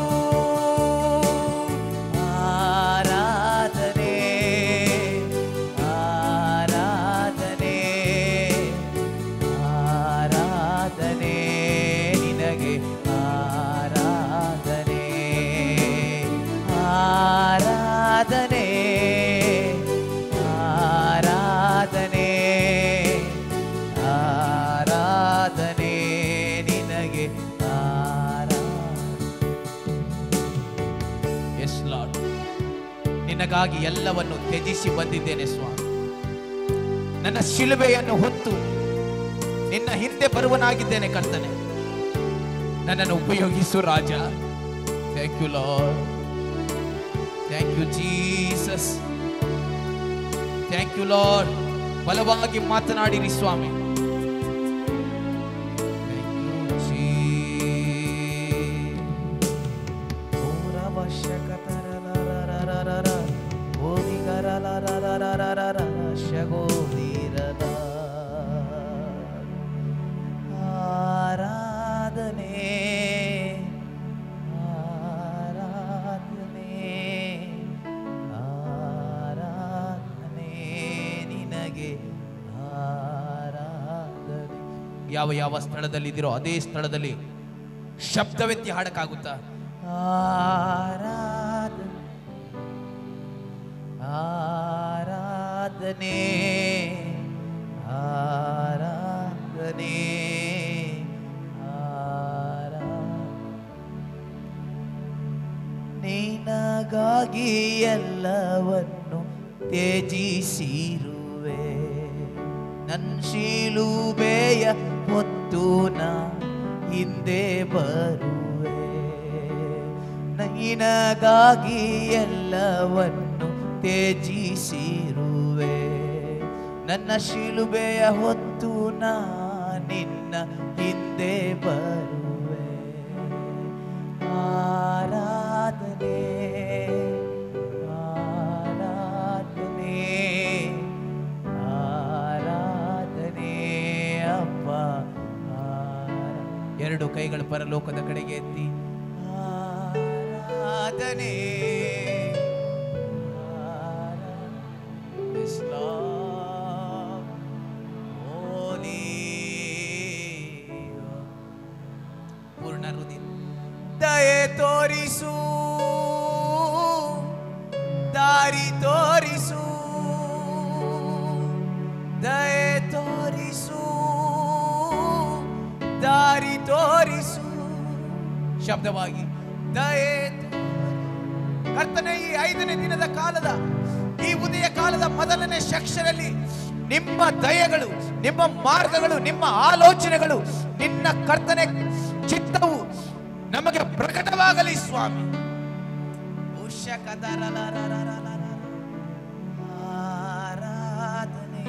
ಆರಾಧನೆ ಆರಾಧನೆ ನಿನಗಾಗಿ ಎಲ್ಲವನ್ನು ತ್ಯಜಿಸಿ ಬಂದಿದ್ದೇನೆ ಸ್ವಾಮಿ ನನ್ನ ಶಿಲುಬೆಯನ್ನು ಹೊತ್ತು ನಿನ್ನ ಹಿಂದೆ ಬರುವನಾಗಿದ್ದೇನೆ ಕರ್ತನೆ ನನ್ನನ್ನು ಉಪಯೋಗಿಸು ರಾಜ thank you Lord thank you Jesus thank you Lord ಬಲವಾಗಿ ಮಾತನಾಡಿರಿ ಸ್ವಾಮಿ Thank you, Jesus. ಓರವಶ್ಯಕತರರರರರರರ, ಓದಿಗರರರರರರರರ, ಶಗೋದಿರದ. ಆರಾಧನೆ ಆರಾಧನೆ ಆರಾಧನೆ ನಿನಗೆ ಆರಾಧನೆ ಯಾವ ಯಾವ ಸ್ಥಳದಲ್ಲಿ ಇದ್ದೀರೋ ಅದೇ ಸ್ಥಳದಲ್ಲಿ ಶಬ್ದವೆತ್ತಿ ಹಾಡಕ್ಕಾಗುತ್ತಾ ಆರಾಧನೆ ಆರಾಧನೆ ಆರಾಧನೆ ನಿನಗಾಗಿ ಎಲ್ಲವನ್ನು ತ್ಯಜಿಸಿರುವೆ ನನ್ನ ಶಿಲುಬೆಯ ಹೊತ್ತು ನಾ ಹಿಂದೆ ಬರುವೆ ನಿನಗಾಗಿ ಎಲ್ಲವನ್ನು ತ್ಯಜಿಸಿರುವೆ ನನ್ನ ಶಿಲುಬೆಯ ಹೊತ್ತು ನಾ ನಿನ್ನ ಹಿಂದೆ ಬರುವೆ ಆರಾಧನೆ ಆರಾಧನೆ ಆರಾಧನೆ ಅಪ್ಪ ಆರಾ- ಎರಡು ಕೈಗಳು ಪರಲೋಕದ ಕಡೆಗೆ ಎತ್ತಿ ಆರಾಧನೆ ಆರಾ- Yes, Lord. Holy. ಪೂರ್ಣ ಹೃದಯ ದಯೆ ತೋರಿಸು ದಾರಿ ತೋರಿಸು ದಯೆ ತೋರಿಸು ದಾರಿ ತೋರಿಸು ಶಬ್ದವಾಗಿ ದಯೆ ತೋರಿ- ಕರ್ತನೆ ಈ ಐದನೇ ದಿನದ ಕಾಲದ ಈ ಉದಯ ಕಾಲದ ಮೊದಲನೇ ಸೆಕ್ಷನಲ್ಲಿ ನಿಮ್ಮ ದಯಗಳು ನಿಮ್ಮ ಮಾರ್ಗಗಳು ನಿಮ್ಮ ಆಲೋಚನೆಗಳು ನಿನ್ನ ಕರ್ತನೆ ಚಿತ್ತವು ನಮಗೆ ಪ್ರಕಟವಾಗಲಿ ಸ್ವಾಮಿ ಉಷ್ಯಕದರಲರರರರರ. ಆರಾಧನೆ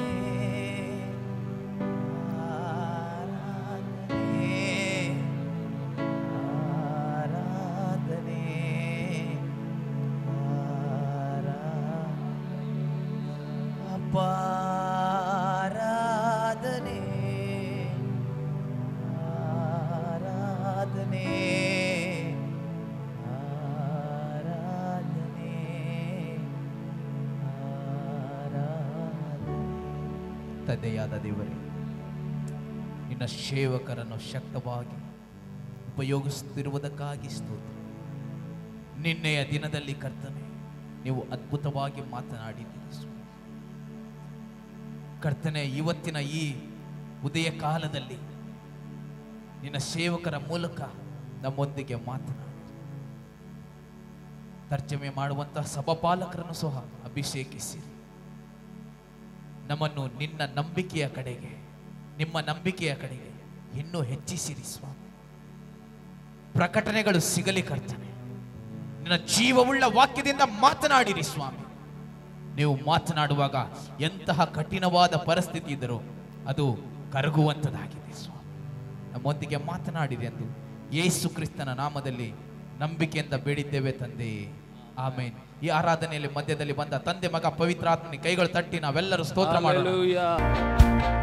ಆರಾಧನೆ ಆರಾಧನೆ ಅಪಾರಾಧನೆ ಆರಾಧನೆ ಆರಾಧನೆ ಆರಾಧನೆ ತಂದೆಯಾದ ದೇವರೇ ನಿನ್ನ ಸೇವಕರನ್ನು ಶಕ್ತವಾಗಿ ಉಪಯೋಗಿಸುತ್ತಿರುವುದಕ್ಕಾಗಿ ಸ್ತೋತ್ರ ನಿನ್ನೆಯ ದಿನದಲ್ಲಿ ಕರ್ತನೆ ನೀವು ಅದ್ಭುತವಾಗಿ ಮಾತನಾಡಿದ್ದೀರಿ ಸ್ವಾಮಿ. ಕರ್ತನೆ ಇವತ್ತಿನ ಈ ಉದಯ ಕಾಲದಲ್ಲಿ ನಿನ್ನ ಸೇವಕರ ಮೂಲಕ ನಮ್ಮೊಂದಿಗೆ ಮಾತನಾಡಿ ತರ್ಜಮೆ ಮಾಡುವಂತಹ ಸಭಪಾಲಕರನ್ನು ಸಹ ಅಭಿಷೇಕಿಸಿರಿ ನಮ್ಮನ್ನು ನಿನ್ನ ನಂಬಿಕೆಯ ಕಡೆಗೆ ನಿಮ್ಮ ನಂಬಿಕೆಯ ಕಡೆಗೆ ಇನ್ನೂ ಹೆಚ್ಚಿಸಿರಿ ಸ್ವಾಮಿ ಪ್ರಕಟಣೆಗಳು ಸಿಗಲಿ ಕರ್ತನೆ ನಿನ್ನ ಜೀವವುಳ್ಳ ವಾಕ್ಯದಿಂದ ಮಾತನಾಡಿರಿ ಸ್ವಾಮಿ ನೀವು ಮಾತನಾಡುವಾಗ ಎಂತಹ ಕಠಿಣವಾದ ಪರಿಸ್ಥಿತಿ ಇದ್ದರೂ ಅದು ಕರಗುವಂಥದ್ದಾಗಿದೆ ಸ್ವಾಮಿ ನಮ್ಮೊಂದಿಗೆ ಮಾತನಾಡಿರಿ ಎಂದು ಯೇಸು ಕ್ರಿಸ್ತನ ನಾಮದಲ್ಲಿ ನಂಬಿಕೆಯಿಂದ ಬೇಡಿದ್ದೇವೆ ತಂದೆ ಆಮೇನ್ ಈ ಆರಾಧನೆಯಲ್ಲಿ ಮಧ್ಯದಲ್ಲಿ ಬಂದ ತಂದೆ ಮಗ ಪವಿತ್ರಾತ್ಮನಿ ಕೈಗಳು ತಟ್ಟಿ ನಾವೆಲ್ಲರೂ ಸ್ತೋತ್ರ ಮಾಡೋಣ Hallelujah.